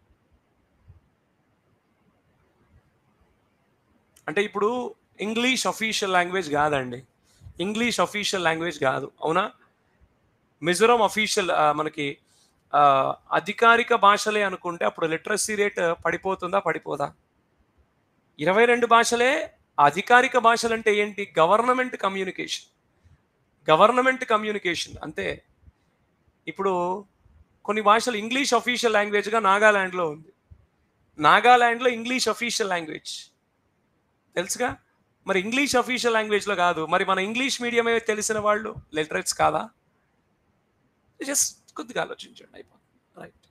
అంటే ఇప్పుడు ఇంగ్లీష్ అఫీషియల్ లాంగ్వేజ్ కాదండి ఇంగ్లీష్ అఫీషియల్ లాంగ్వేజ్ కాదు అవునా మిజోరం అఫీషియల్ మనకి ఆ, అధికారిక భాషలే అనుకుంటే అప్పుడు లిటరసీ రేట్ పడిపోతుందా పడిపోదా ఇరవై రెండు భాషలే అధికారిక భాషలు అంటే ఏంటి గవర్నమెంట్ కమ్యూనికేషన్ గవర్నమెంట్ కమ్యూనికేషన్ అంతే ఇప్పుడు కొన్ని భాషలు ఇంగ్లీష్ అఫీషియల్ లాంగ్వేజ్గా నాగాలాండ్లో ఉంది నాగాలాండ్లో ఇంగ్లీష్ అఫీషియల్ లాంగ్వేజ్ తెలుసుగా మరి ఇంగ్లీష్ అఫీషియల్ లాంగ్వేజ్లో కాదు మరి మన ఇంగ్లీష్ మీడియమే తెలిసిన వాళ్ళు లిటరేట్స్ కాదా జస్ట్ కొద్దిగా ఆలోచించండి అయిపోతుంది రైట్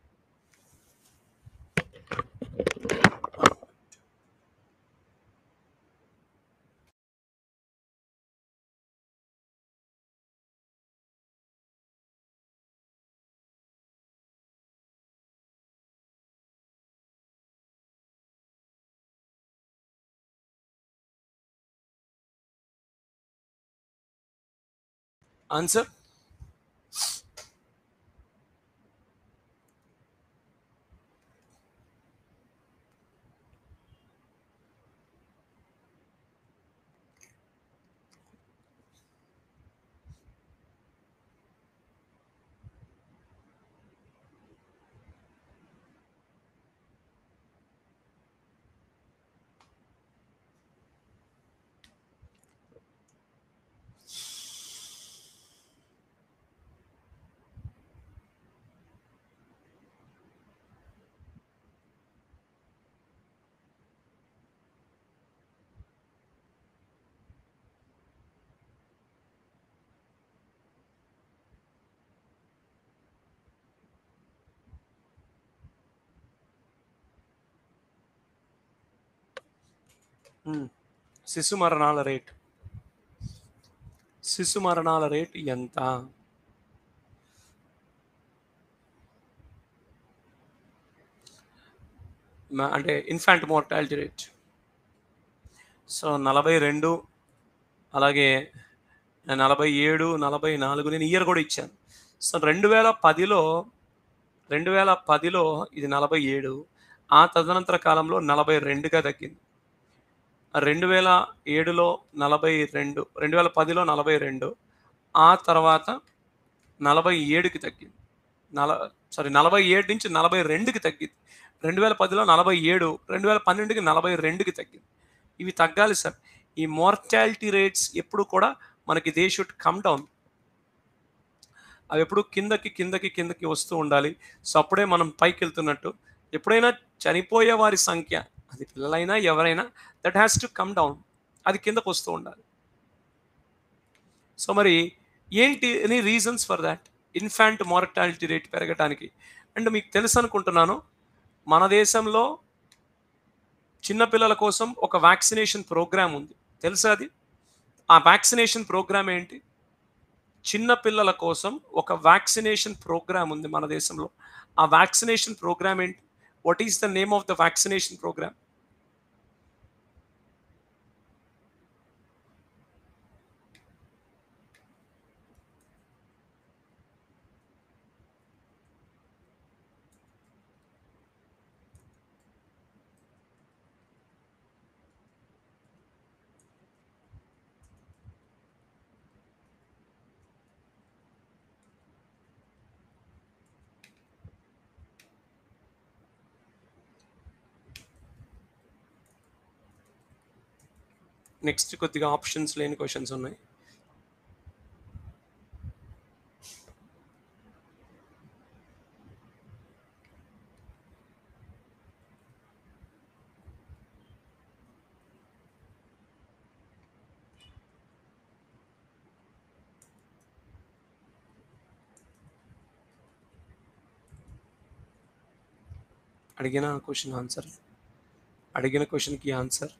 ఆన్సర్ శిశు మరణాల రేట్ శిశు మరణాల రేట్ ఎంత మ- అంటే ఇన్ఫాంట్ మోర్టాలిటీ రేట్ సో నలభై రెండు అలాగే నలభై ఏడు నలభై నాలుగు నేను ఇయర్ కూడా ఇచ్చాను సో రెండు వేల పదిలో రెండు వేల పదిలో ఇది నలభై ఏడు ఆ తదనంతర కాలంలో నలభై రెండుగా తగ్గింది రెండు వేల ఏడులో నలభై రెండు రెండు వేల పదిలో నలభై రెండు ఆ తర్వాత నలభై ఏడుకి తగ్గింది నల సారీ నలభై ఏడు నుంచి నలభై రెండుకి తగ్గింది రెండు వేల పదిలో నలభై ఏడు రెండు వేల పన్నెండుకి నలభై రెండుకి తగ్గింది ఇవి తగ్గాలి సార్ ఈ మోర్టాలిటీ రేట్స్ ఎప్పుడు కూడా మనకి దే షుడ్ కమ్ డౌన్ అవి ఎప్పుడు కిందకి కిందకి కిందకి వస్తూ ఉండాలి సో అప్పుడే మనం పైకి వెళ్తున్నట్టు ఎప్పుడైనా చనిపోయే వారి సంఖ్య అది పిల్లలైనా ఎవరైనా that has to come down అది కిందకు వస్తూ ఉండాలి సో మరి ఏంటి any reasons for that infant mortality rate పెరగటానికి అండ్ మీకు తెలుసు అనుకుంటున్నాను మన దేశంలో చిన్నపిల్లల కోసం ఒక వ్యాక్సినేషన్ ప్రోగ్రామ్ ఉంది తెలుసా అది ఆ వ్యాక్సినేషన్ ప్రోగ్రామ్ ఏంటి చిన్న పిల్లల కోసం ఒక వ్యాక్సినేషన్ ప్రోగ్రామ్ ఉంది మన దేశంలో ఆ వ్యాక్సినేషన్ ప్రోగ్రామ్ ఏంటి what is the name of the vaccination program next కొద్దిగా ఆప్షన్స్ లేని క్వశ్చన్స్ ఉన్నాయి అడిగిన క్వశ్చన్ ఆన్సర్ అడిగిన క్వశ్చన్కి ఆన్సర్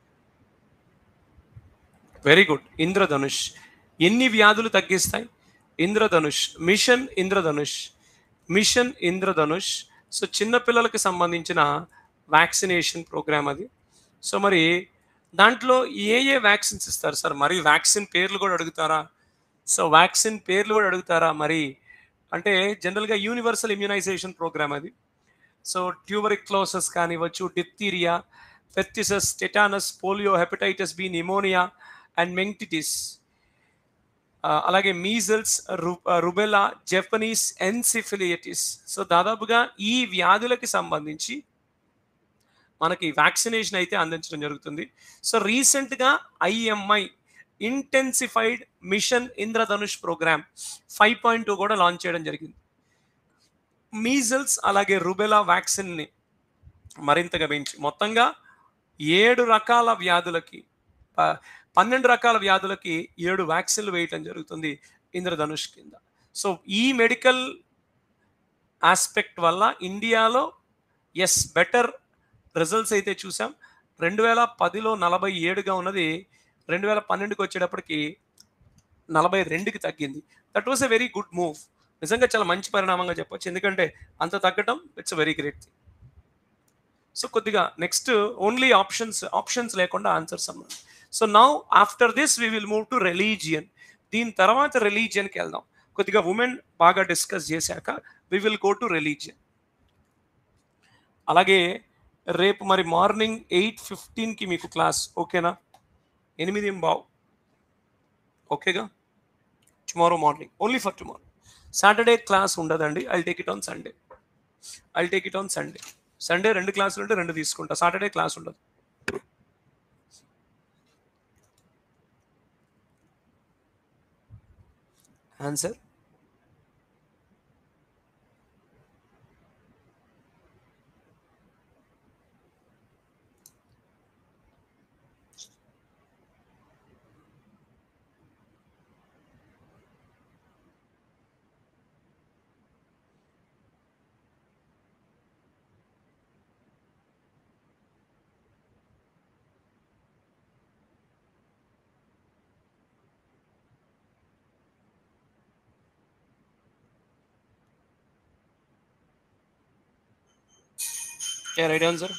వెరీ గుడ్ ఇంద్రధనుష్ ఎన్ని వ్యాధులు తగ్గిస్తాయి Indradhanush mission Indradhanush mission Indradhanush so చిన్న పిల్లలకి సంబంధించిన వ్యాక్సినేషన్ ప్రోగ్రామ్ అది సో మరి దాంట్లో ఏ ఏ వ్యాక్సిన్స్ ఇస్తారు సార్ మరి వ్యాక్సిన్ పేర్లు కూడా అడుగుతారా సో వ్యాక్సిన్ పేర్లు కూడా అడుగుతారా మరి అంటే జనరల్గా యూనివర్సల్ ఇమ్యునైజేషన్ ప్రోగ్రామ్ అది సో ట్యూబరిక్లోసస్ కానివ్వచ్చు diphtheria pertussis tetanus polio hepatitis B pneumonia and meningitis అలాగే measles rubella Japanese encephalitis so దాదాపుగా ఈ వ్యాధులకి సంబంధించి మనకి వ్యాక్సినేషన్ అయితే అందించడం జరుగుతుంది సో రీసెంట్గా IMI intensified mission Indradhanush program five point two కూడా లాంచ్ చేయడం జరిగింది మీజల్స్ అలాగే రుబెలా వ్యాక్సిన్ని మరింతగా పెంచి మొత్తంగా ఏడు రకాల వ్యాధులకి పన్నెండు రకాల వ్యాధులకి ఏడు వ్యాక్సిన్లు వేయటం జరుగుతుంది ఇంద్రధనుష్ కింద సో ఈ మెడికల్ ఆస్పెక్ట్ వల్ల ఇండియాలో ఎస్ బెటర్ రిజల్ట్స్ అయితే చూసాం రెండు వేల పదిలో నలభై ఏడుగా ఉన్నది రెండు వేల పన్నెండుకి వచ్చేటప్పటికి నలభై రెండుకి తగ్గింది that was a very good move నిజంగా చాలా మంచి పరిణామంగా చెప్పొచ్చు ఎందుకంటే అంత తగ్గటం it's very great thing so కొద్దిగా నెక్స్ట్ ఓన్లీ ఆప్షన్స్ ఆప్షన్స్ లేకుండా ఆన్సర్స్ అన్నమాట so now after this we will move to religion దీని తర్వాత రిలీజియన్కి వెళ్దాం కొద్దిగా ఉమెన్ బాగా డిస్కస్ చేశాక we will go to religion అలాగే రేపు మరి మార్నింగ్ ఎయిట్ ఫిఫ్టీన్కి మీకు క్లాస్ ఓకేనా ఎనిమిది బావు ఓకేగా tomorrow morning only for tomorrow Saturday class ఉండదండి I'll take it on Sunday I'll take it on Sunday Sunday రెండు క్లాసులు ఉంటే రెండు తీసుకుంటా సాటర్డే క్లాస్ ఉండదు answer Yeah, right answer.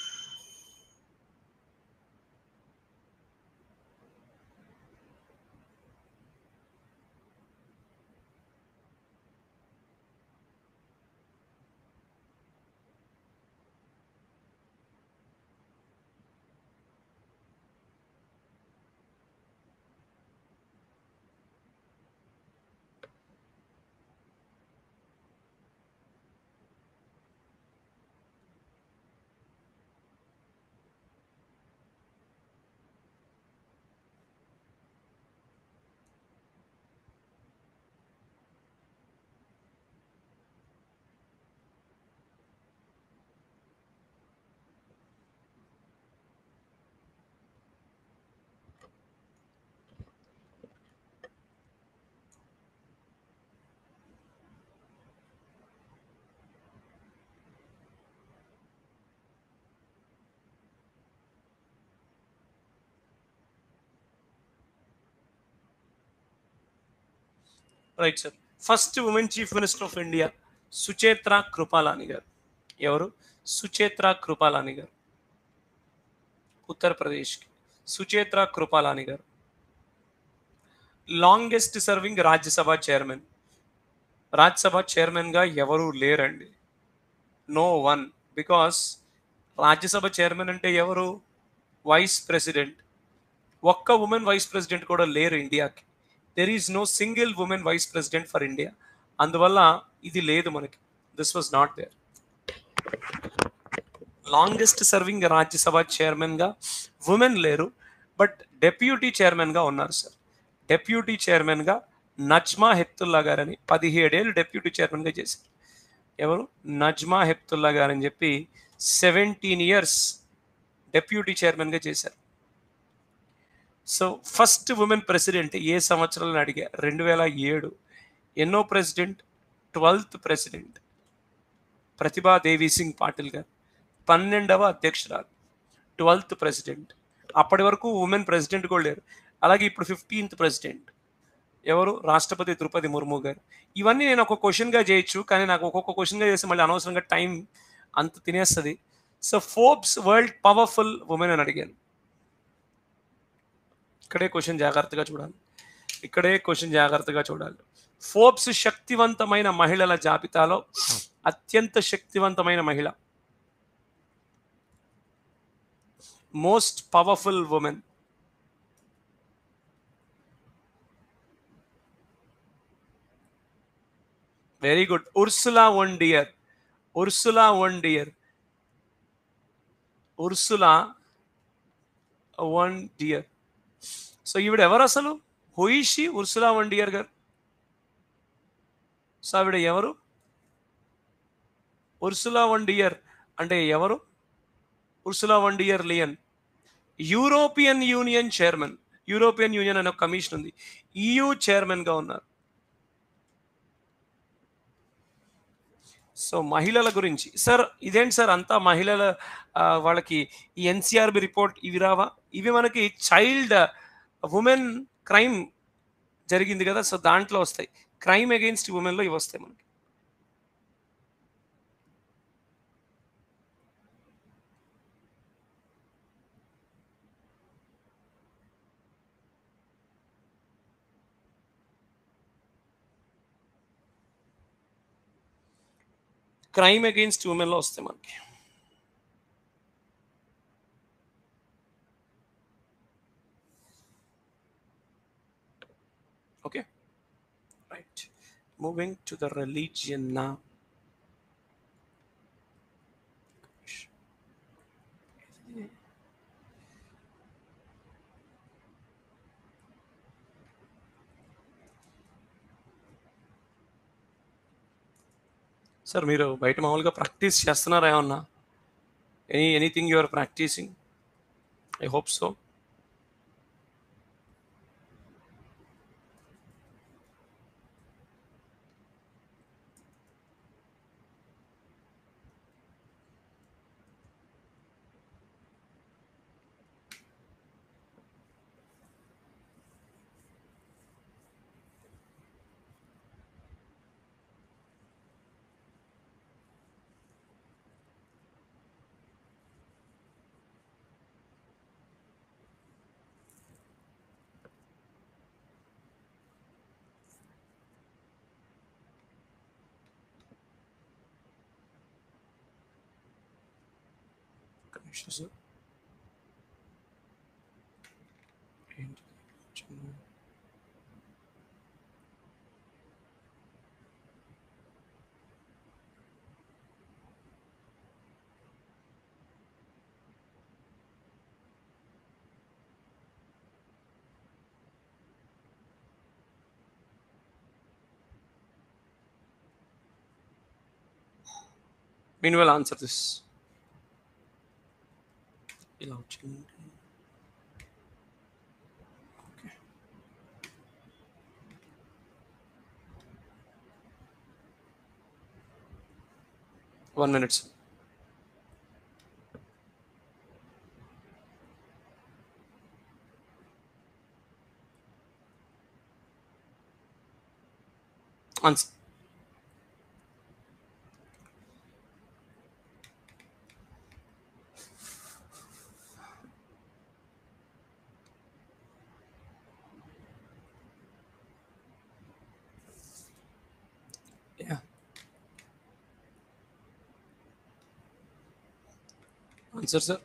Right sir first women chief minister of India Sucheta Kripalani గారు ఎవరు సుచేత్ర కృపాలాని గారు ఉత్తరప్రదేశ్కి సుచేత్ర కృపాలాని గారు longest serving Rajya Sabha chairman Rajya Sabha చైర్మన్గా ఎవరు లేరండి no one because Rajya Sabha chairman అంటే ఎవరు వైస్ ప్రెసిడెంట్ ఒక్క ఉమెన్ వైస్ ప్రెసిడెంట్ కూడా లేరు ఇండియాకి there is no single women vice president for India అందువల్ల ఇది లేదు మనకి this was not there longest serving Rajya Sabha చైర్మన్గా ఉమెన్ లేరు బట్ డెప్యూటీ చైర్మన్గా ఉన్నారు సార్ డెప్యూటీ చైర్మన్గా నజ్మా హెప్తుల్లా గారని పదిహేడేళ్ళు డెప్యూటీ చైర్మన్గా చేశారు ఎవరు నజ్మా హెప్తుల్లా గారని చెప్పి సెవెంటీన్ ఇయర్స్ డెప్యూటీ చైర్మన్గా చేశారు సో ఫస్ట్ ఉమెన్ ప్రెసిడెంట్ ఏ సంవత్సరంలో అడిగా రెండు వేల ఏడు ఎన్నో president twelfth president Pratibha Devi Singh Patil గారు పన్నెండవ అధ్యక్షురాలు ట్వెల్త్ ప్రెసిడెంట్ అప్పటి వరకు ఉమెన్ ప్రెసిడెంట్ కూడా లేరు అలాగే ఇప్పుడు ఫిఫ్టీన్త్ ప్రెసిడెంట్ ఎవరు రాష్ట్రపతి ద్రౌపది ముర్ము గారు ఇవన్నీ నేను ఒక క్వశ్చన్గా చేయొచ్చు కానీ నాకు ఒక్కొక్క క్వశ్చన్గా చేస్తే మళ్ళీ అనవసరంగా టైం అంత తినేస్తుంది so Forbes world powerful women అని అడిగాను ఇక్కడే క్వశ్చన్ జాగ్రత్తగా చూడాలి ఇక్కడే క్వశ్చన్ జాగ్రత్తగా చూడాలి ఫోర్బ్స్ శక్తివంతమైన మహిళల జాబితాలో అత్యంత శక్తివంతమైన మహిళ most powerful women very good Ursula von der Ursula von der Ursula von der so ఈవిడ ఎవరు అసలు హుయిషి ఉర్సులా వన్ డియర్ గారు సో ఆవిడ ఎవరు ఉర్సులా వన్ డియర్ అంటే ఎవరు Ursula von der Leyen European Union chairman European Union అనే ఒక కమిషన్ ఉంది ఈయూ చైర్మన్గా ఉన్నారు సో మహిళల గురించి సార్ ఇదేంటి సార్ అంతా మహిళల ఆ, వాళ్ళకి ఈ ఎన్సీఆర్బి రిపోర్ట్ ఇవి రావా ఇవి మనకి చైల్డ్ ఉమెన్ క్రైమ్ జరిగింది కదా సో దాంట్లో వస్తాయి క్రైమ్ అగెయిన్స్ట్ ఉమెన్లో ఇవి వస్తాయి మనకి క్రైమ్ అగెయిన్స్ట్ ఉమెన్లో వస్తాయి మనకి okay right moving to the religion నా సార్ మీరు బయట మామూలుగా ప్రాక్టీస్ చేస్తున్నారా ఏమన్నా any anything you're practicing I hope so connection sir ఏంటి చిన్న- Meanwhile, answer this. ఇలా వచ్చింది okay one minutes answer yeah answer sir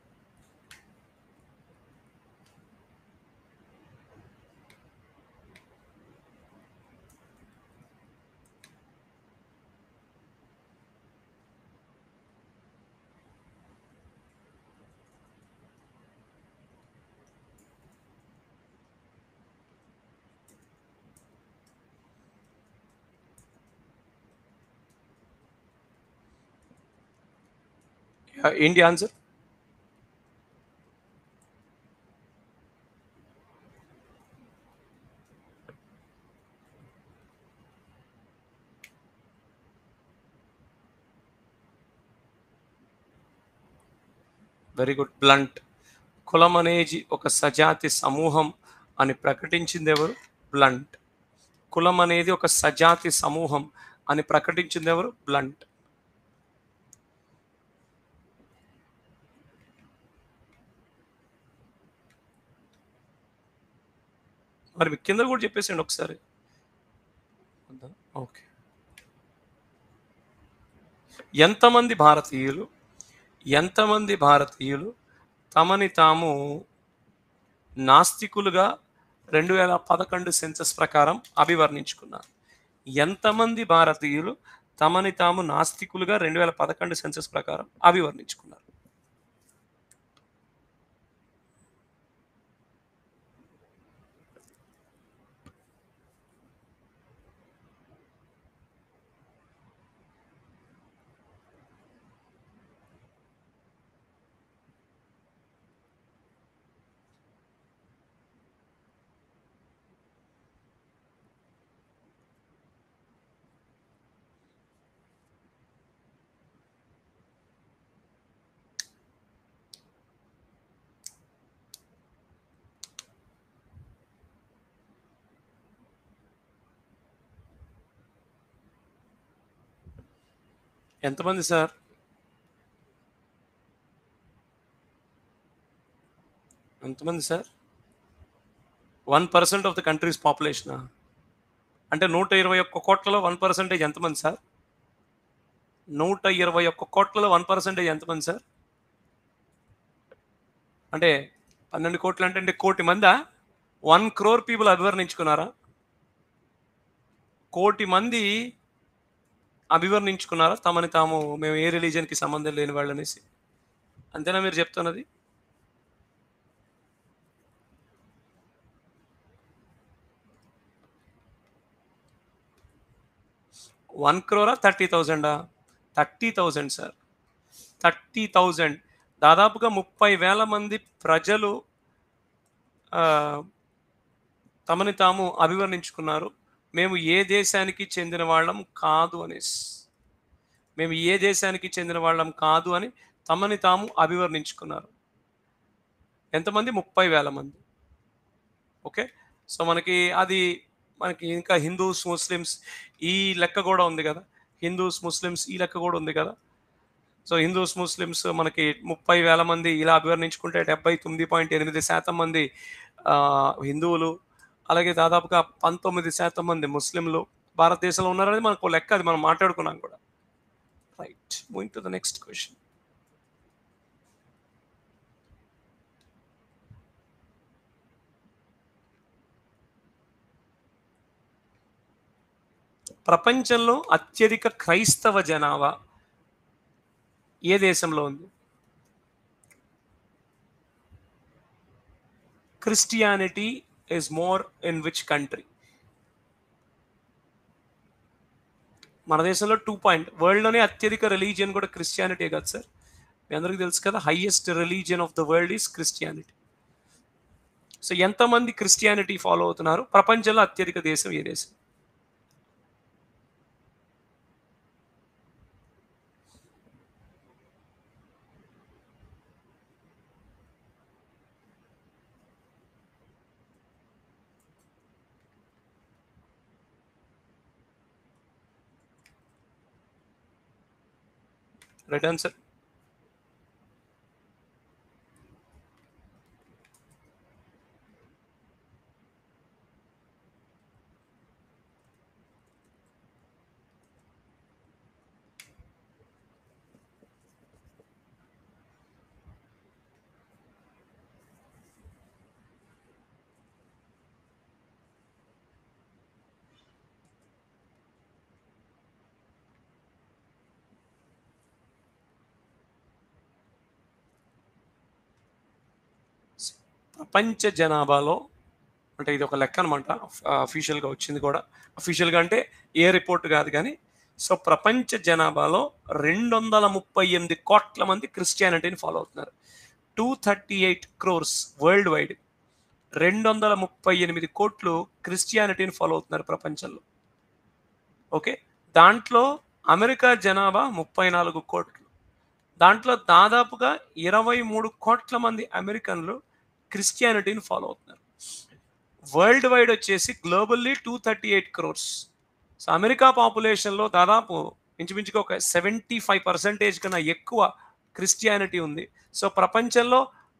yeah, ఏంటి ఆన్సర్ వెరీ గుడ్ బ్లంట్ కులం అనేది ఒక సజాతి సమూహం అని ప్రకటించింది ఎవరు బ్లంట్ కులం అనేది ఒక సజాతి సమూహం అని ప్రకటించింది ఎవరు బ్లంట్ మరి మీ కింద కూడా చెప్పేసండి ఒకసారి ఓకే ఎంతమంది భారతీయులు ఎంతమంది భారతీయులు తమని తాము నాస్తికులుగా రెండు వేల పదకొండు సెన్సస్ ప్రకారం అభివర్ణించుకున్నారు ఎంతమంది భారతీయులు తమని తాము నాస్తికులుగా రెండు వేల పదకొండు సెన్సస్ ప్రకారం అభివర్ణించుకున్నారు ఎంతమంది సార్ ఎంతమంది sir one percent of the country's population అంటే నూట ఇరవై ఒక్క కోట్లలో వన్ పర్సెంటేజ్ ఎంతమంది సార్ నూట ఇరవై ఒక్క కోట్లలో వన్ పర్సెంటేజ్ ఎంతమంది సార్ అంటే పన్నెండు కోట్లు అంటే అంటే కోటి మందా వన్ క్రోర్ పీపుల్ అభివర్ణించుకున్నారా కోటి మంది అభివర్ణించుకున్నారా తమని తాము మేము ఏ రిలీజన్కి సంబంధం లేని వాళ్ళు అనేసి అంతేనా మీరు చెప్తున్నది వన్ క్రోరా థర్టీ థౌజండా thirty thousand sir thirty thousand దాదాపుగా ముప్పై వేల మంది ప్రజలు ఆ, తమని తాము అభివర్ణించుకున్నారు మేము ఏ దేశానికి చెందిన వాళ్ళం కాదు అనేసి మేము ఏ దేశానికి చెందిన వాళ్ళం కాదు అని తమని తాము అభివర్ణించుకున్నారు ఎంతమంది ముప్పై వేల మంది ఓకే సో మనకి అది మనకి ఇంకా హిందూస్ ముస్లిమ్స్ ఈ లెక్క కూడా ఉంది కదా హిందూస్ ముస్లిమ్స్ ఈ లెక్క కూడా ఉంది కదా సో హిందూస్ ముస్లిమ్స్ మనకి ముప్పై వేల మంది ఇలా అభివర్ణించుకుంటే డెబ్బై తొమ్మిది పాయింట్ ఎనిమిది శాతం మంది ఆ, హిందువులు అలాగే దాదాపుగా పంతొమ్మిది శాతం మంది ముస్లింలు భారతదేశంలో ఉన్నారని మనకు లెక్క అది మనం మాట్లాడుకున్నాం కూడా right moving to the next question ప్రపంచంలో అత్యధిక క్రైస్తవ జనాభా ఏ దేశంలో ఉంది Christianity is more in which country మన దేశంలో టూ పాయింట్ వరల్డ్లోనే అత్యధిక రిలీజియన్ కూడా క్రిస్టియానిటీ కదా సార్ మీ అందరికీ తెలుసు కదా highest religion of the world is Christianity so ఎంతమంది క్రిస్టియానిటీ ఫాలో అవుతున్నారు ప్రపంచంలో అత్యధిక దేశం ఏ దేశం రైట్ ఆన్సర్ ప్రపంచ జనాభాలో అంటే ఇది ఒక లెక్క అనమాట అఫీషియల్గా వచ్చింది కూడా అఫీషియల్గా అంటే ఏ రిపోర్ట్ కాదు కానీ సో ప్రపంచ జనాభాలో రెండు వందల ముప్పై ఎనిమిది కోట్ల మంది క్రిస్టియానిటీని ఫాలో అవుతున్నారు two thirty eight crores worldwide రెండు వందల ముప్పై ఎనిమిది కోట్లు క్రిస్టియానిటీని ఫాలో అవుతున్నారు ప్రపంచంలో ఓకే దాంట్లో అమెరికా జనాభా ముప్పై నాలుగు కోట్లు దాంట్లో దాదాపుగా ఇరవై మూడు కోట్ల మంది అమెరికన్లు క్రిస్టియానిటీని ఫాలో అవుతున్నారు వరల్డ్ వైడ్ వచ్చేసి globally two thirty eight crores so America పాపులేషన్లో దాదాపు ఇంచుమించుగా ఒక సెవెంటీ ఫైవ్ పర్సెంటేజ్ కన్నా ఎక్కువ క్రిస్టియానిటీ ఉంది సో ప్రపంచంలో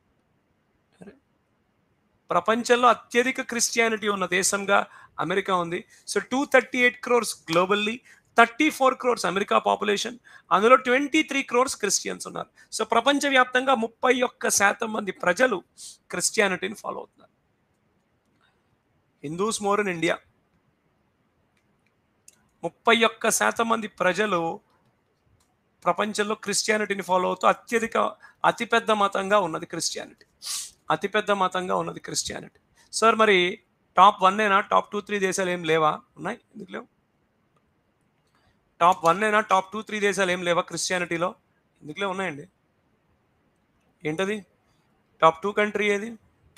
ప్రపంచంలో అత్యధిక క్రిస్టియానిటీ ఉన్న దేశంగా అమెరికా ఉంది so two thirty eight crores globally thirty four crores America population అందులో ట్వంటీ త్రీ క్రోర్స్ క్రిస్టియన్స్ ఉన్నారు సో ప్రపంచవ్యాప్తంగా ముప్పై ఒక్క శాతం మంది ప్రజలు క్రిస్టియానిటీని ఫాలో అవుతున్నారు హిందూస్ మోర్ ఇన్ ఇండియా ముప్పై ఒక్క శాతం మంది ప్రజలు ప్రపంచంలో క్రిస్టియానిటీని ఫాలో అవుతూ అత్యధిక అతిపెద్ద మతంగా ఉన్నది క్రిస్టియానిటీ అతిపెద్ద మతంగా ఉన్నది క్రిస్టియానిటీ సార్ మరి టాప్ వన్నేనా టాప్ టూ త్రీ దేశాలు ఏం లేవా ఉన్నాయి ఎందుకు లేవు టాప్ వన్నేనా టాప్ టూ త్రీ దేశాలు ఏం లేవా క్రిస్టియానిటీలో ఎందుకులే ఉన్నాయండి ఏంటది టాప్ టూ కంట్రీ ఏది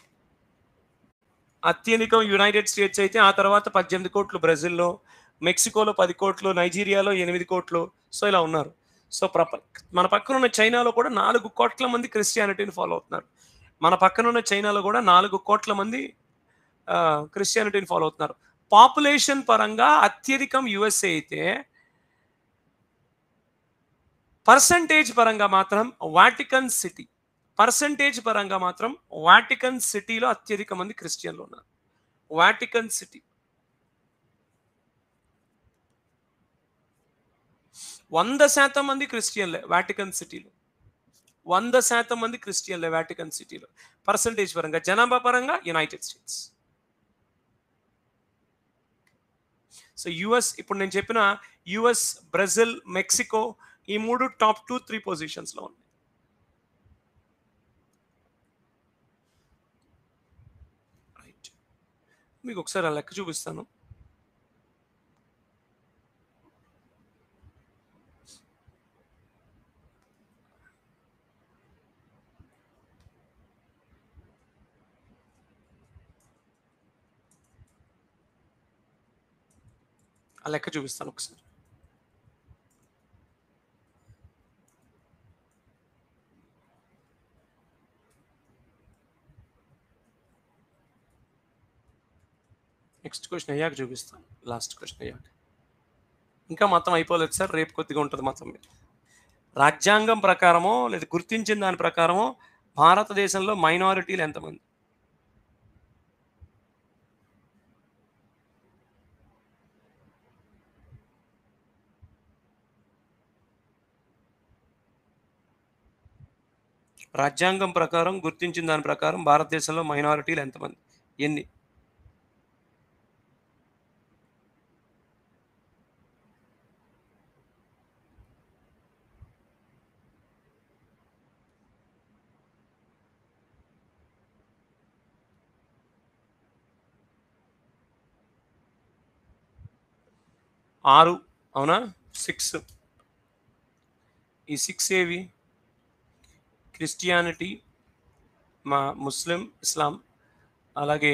అత్యధికం యునైటెడ్ స్టేట్స్ అయితే ఆ తర్వాత పద్దెనిమిది కోట్లు బ్రెజిల్లో మెక్సికోలో పది కోట్లు నైజీరియాలో ఎనిమిది కోట్లు సో ఇలా ఉన్నారు సో ప్రప మన పక్కన ఉన్న చైనాలో కూడా నాలుగు కోట్ల మంది క్రిస్టియానిటీని ఫాలో అవుతున్నారు మన పక్కన ఉన్న చైనాలో కూడా నాలుగు కోట్ల మంది క్రిస్టియానిటీని ఫాలో అవుతున్నారు పాపులేషన్ పరంగా అత్యధికం యుఎస్ఏ అయితే పర్సంటేజ్ పరంగా మాత్రం వాటికన్ సిటీ పర్సంటేజ్ పరంగా మాత్రం వాటికన్ సిటీలో అత్యధిక మంది క్రిస్టియన్లు ఉన్నారు వాటికన్ సిటీ వంద శాతం మంది క్రిస్టియన్లే వాటికన్ సిటీలో వంద శాతం మంది క్రిస్టియన్లే వాటికన్ సిటీలో పర్సంటేజ్ పరంగా జనాభా పరంగా యునైటెడ్ స్టేట్స్ సో యుఎస్ ఇప్పుడు నేను చెప్పిన యుఎస్ బ్రెజిల్ మెక్సికో ఈ మూడు టాప్ టూ త్రీ పొజిషన్స్లో ఉన్నాయి రైట్ మీకు ఒకసారి ఆ లెక్క చూపిస్తాను ఆ లెక్క చూపిస్తాను ఒకసారి నెక్స్ట్ క్వశ్చన్ అయ్యాక చూపిస్తాను లాస్ట్ క్వశ్చన్ అయ్యాక ఇంకా మొత్తం అయిపోలేదు సార్ రేపు కొద్దిగా ఉంటుంది మొత్తం మీద రాజ్యాంగం ప్రకారమో లేదా గుర్తించిన దాని ప్రకారమో భారతదేశంలో మైనారిటీలు ఎంతమంది రాజ్యాంగం ప్రకారం గుర్తించిన దాని ప్రకారం భారతదేశంలో మైనారిటీలు ఎంతమంది ఎన్ని ఆరు అవునా సిక్స్ ఈ సిక్స్ ఏవి క్రిస్టియానిటీ మా ముస్లిం ఇస్లాం అలాగే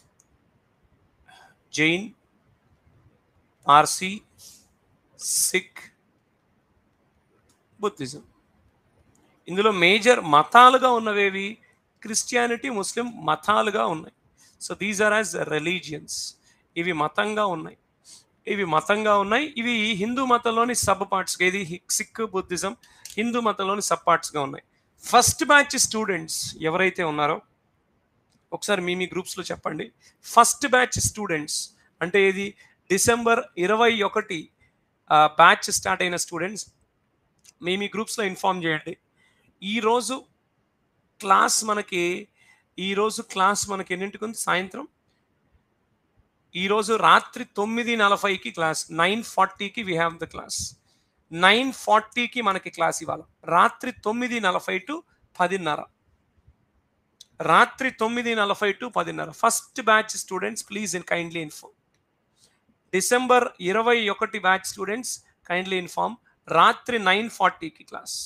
జైన్ పార్సీ సిక్ బుద్ధిజం ఇందులో మేజర్ మతాలుగా ఉన్నవేవి క్రిస్టియానిటీ ముస్లిం మతాలుగా ఉన్నాయి so these are as religions ఇవి మతంగా ఉన్నాయి ఇవి మతంగా ఉన్నాయి ఇవి హిందూ మతంలోని సబ్ పార్ట్స్ ఇది సిక్ బుద్ధిజం హిందూ మతంలోని సబ్ పార్ట్స్గా ఉన్నాయి ఫస్ట్ బ్యాచ్ స్టూడెంట్స్ ఎవరైతే ఉన్నారో ఒకసారి మీ మీ గ్రూప్స్లో చెప్పండి ఫస్ట్ బ్యాచ్ స్టూడెంట్స్ అంటే ఇది డిసెంబర్ ఇరవై ఒకటి బ్యాచ్ స్టార్ట్ అయిన స్టూడెంట్స్ మీ మీ గ్రూప్స్లో ఇన్ఫామ్ చేయండి ఈరోజు క్లాస్ మనకి ఈరోజు క్లాస్ మనకి ఎన్నింటికి ఉంది సాయంత్రం ఈరోజు రాత్రి తొమ్మిది నలభైకి క్లాస్ నైన్ ఫార్టీకి we have the class nine ఫార్టీకి మనకి క్లాస్ ఇవ్వాలి రాత్రి తొమ్మిది నలభై టు పదిన్నర రాత్రి తొమ్మిది నలభై టు పదిన్నర first batch students please in kindly inform December ఇరవై ఒకటి బ్యాచ్ స్టూడెంట్స్ కైండ్లీ ఇన్ఫార్మ్ రాత్రి నైన్ ఫార్టీకి క్లాస్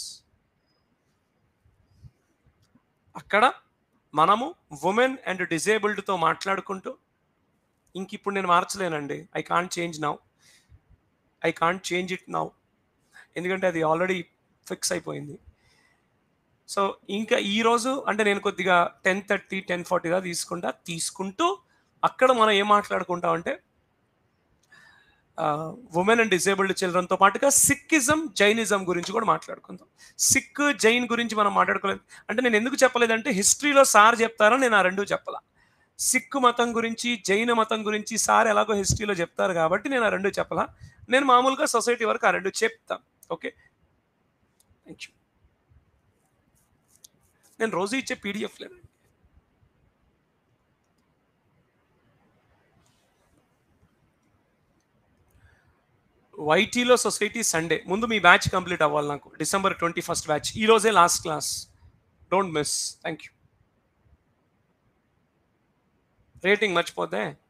అక్కడ మనము ఉమెన్ అండ్ డిజేబుల్డ్తో మాట్లాడుకుంటూ ఇంక ఇప్పుడు నేను మార్చలేనండి I can't change now I can't change it now ఎందుకంటే అది ఆల్రెడీ ఫిక్స్ అయిపోయింది సో ఇంకా ఈ రోజు అంటే నేను కొద్దిగా టెన్ థర్టీ టెన్ ఫార్టీగా తీసుకుంటా తీసుకుంటూ అక్కడ మనం ఏం మాట్లాడుకుంటాం అంటే ఉమెన్ అండ్ డిసేబుల్డ్ చిల్డ్రన్తో పాటుగా సిక్కిజం జైనిజం గురించి కూడా మాట్లాడుకుందాం సిక్ జైన్ గురించి మనం మాట్లాడుకోలేదు అంటే నేను ఎందుకు చెప్పలేదంటే హిస్టరీలో సార్ చెప్తారని నేను ఆ రెండు చెప్పలా సిక్ మతం గురించి జైన మతం గురించి సార్ ఎలాగో హిస్టరీలో చెప్తారు కాబట్టి నేను ఆ రెండు చెప్పలా నేను మామూలుగా సొసైటీ వరకు ఆ రెండు చెప్తాను ఓకే థ్యాంక్ యూ నేను రోజు ఇచ్చే పీడిఎఫ్ లేదు వైటీలో సొసైటీ సండే ముందు మీ బ్యాచ్ కంప్లీట్ అవ్వాలి నాకు డిసెంబర్ ట్వంటీ ఫస్ట్ బ్యాచ్ ఈ రోజే last class don't miss thank you rating మర్చిపోతే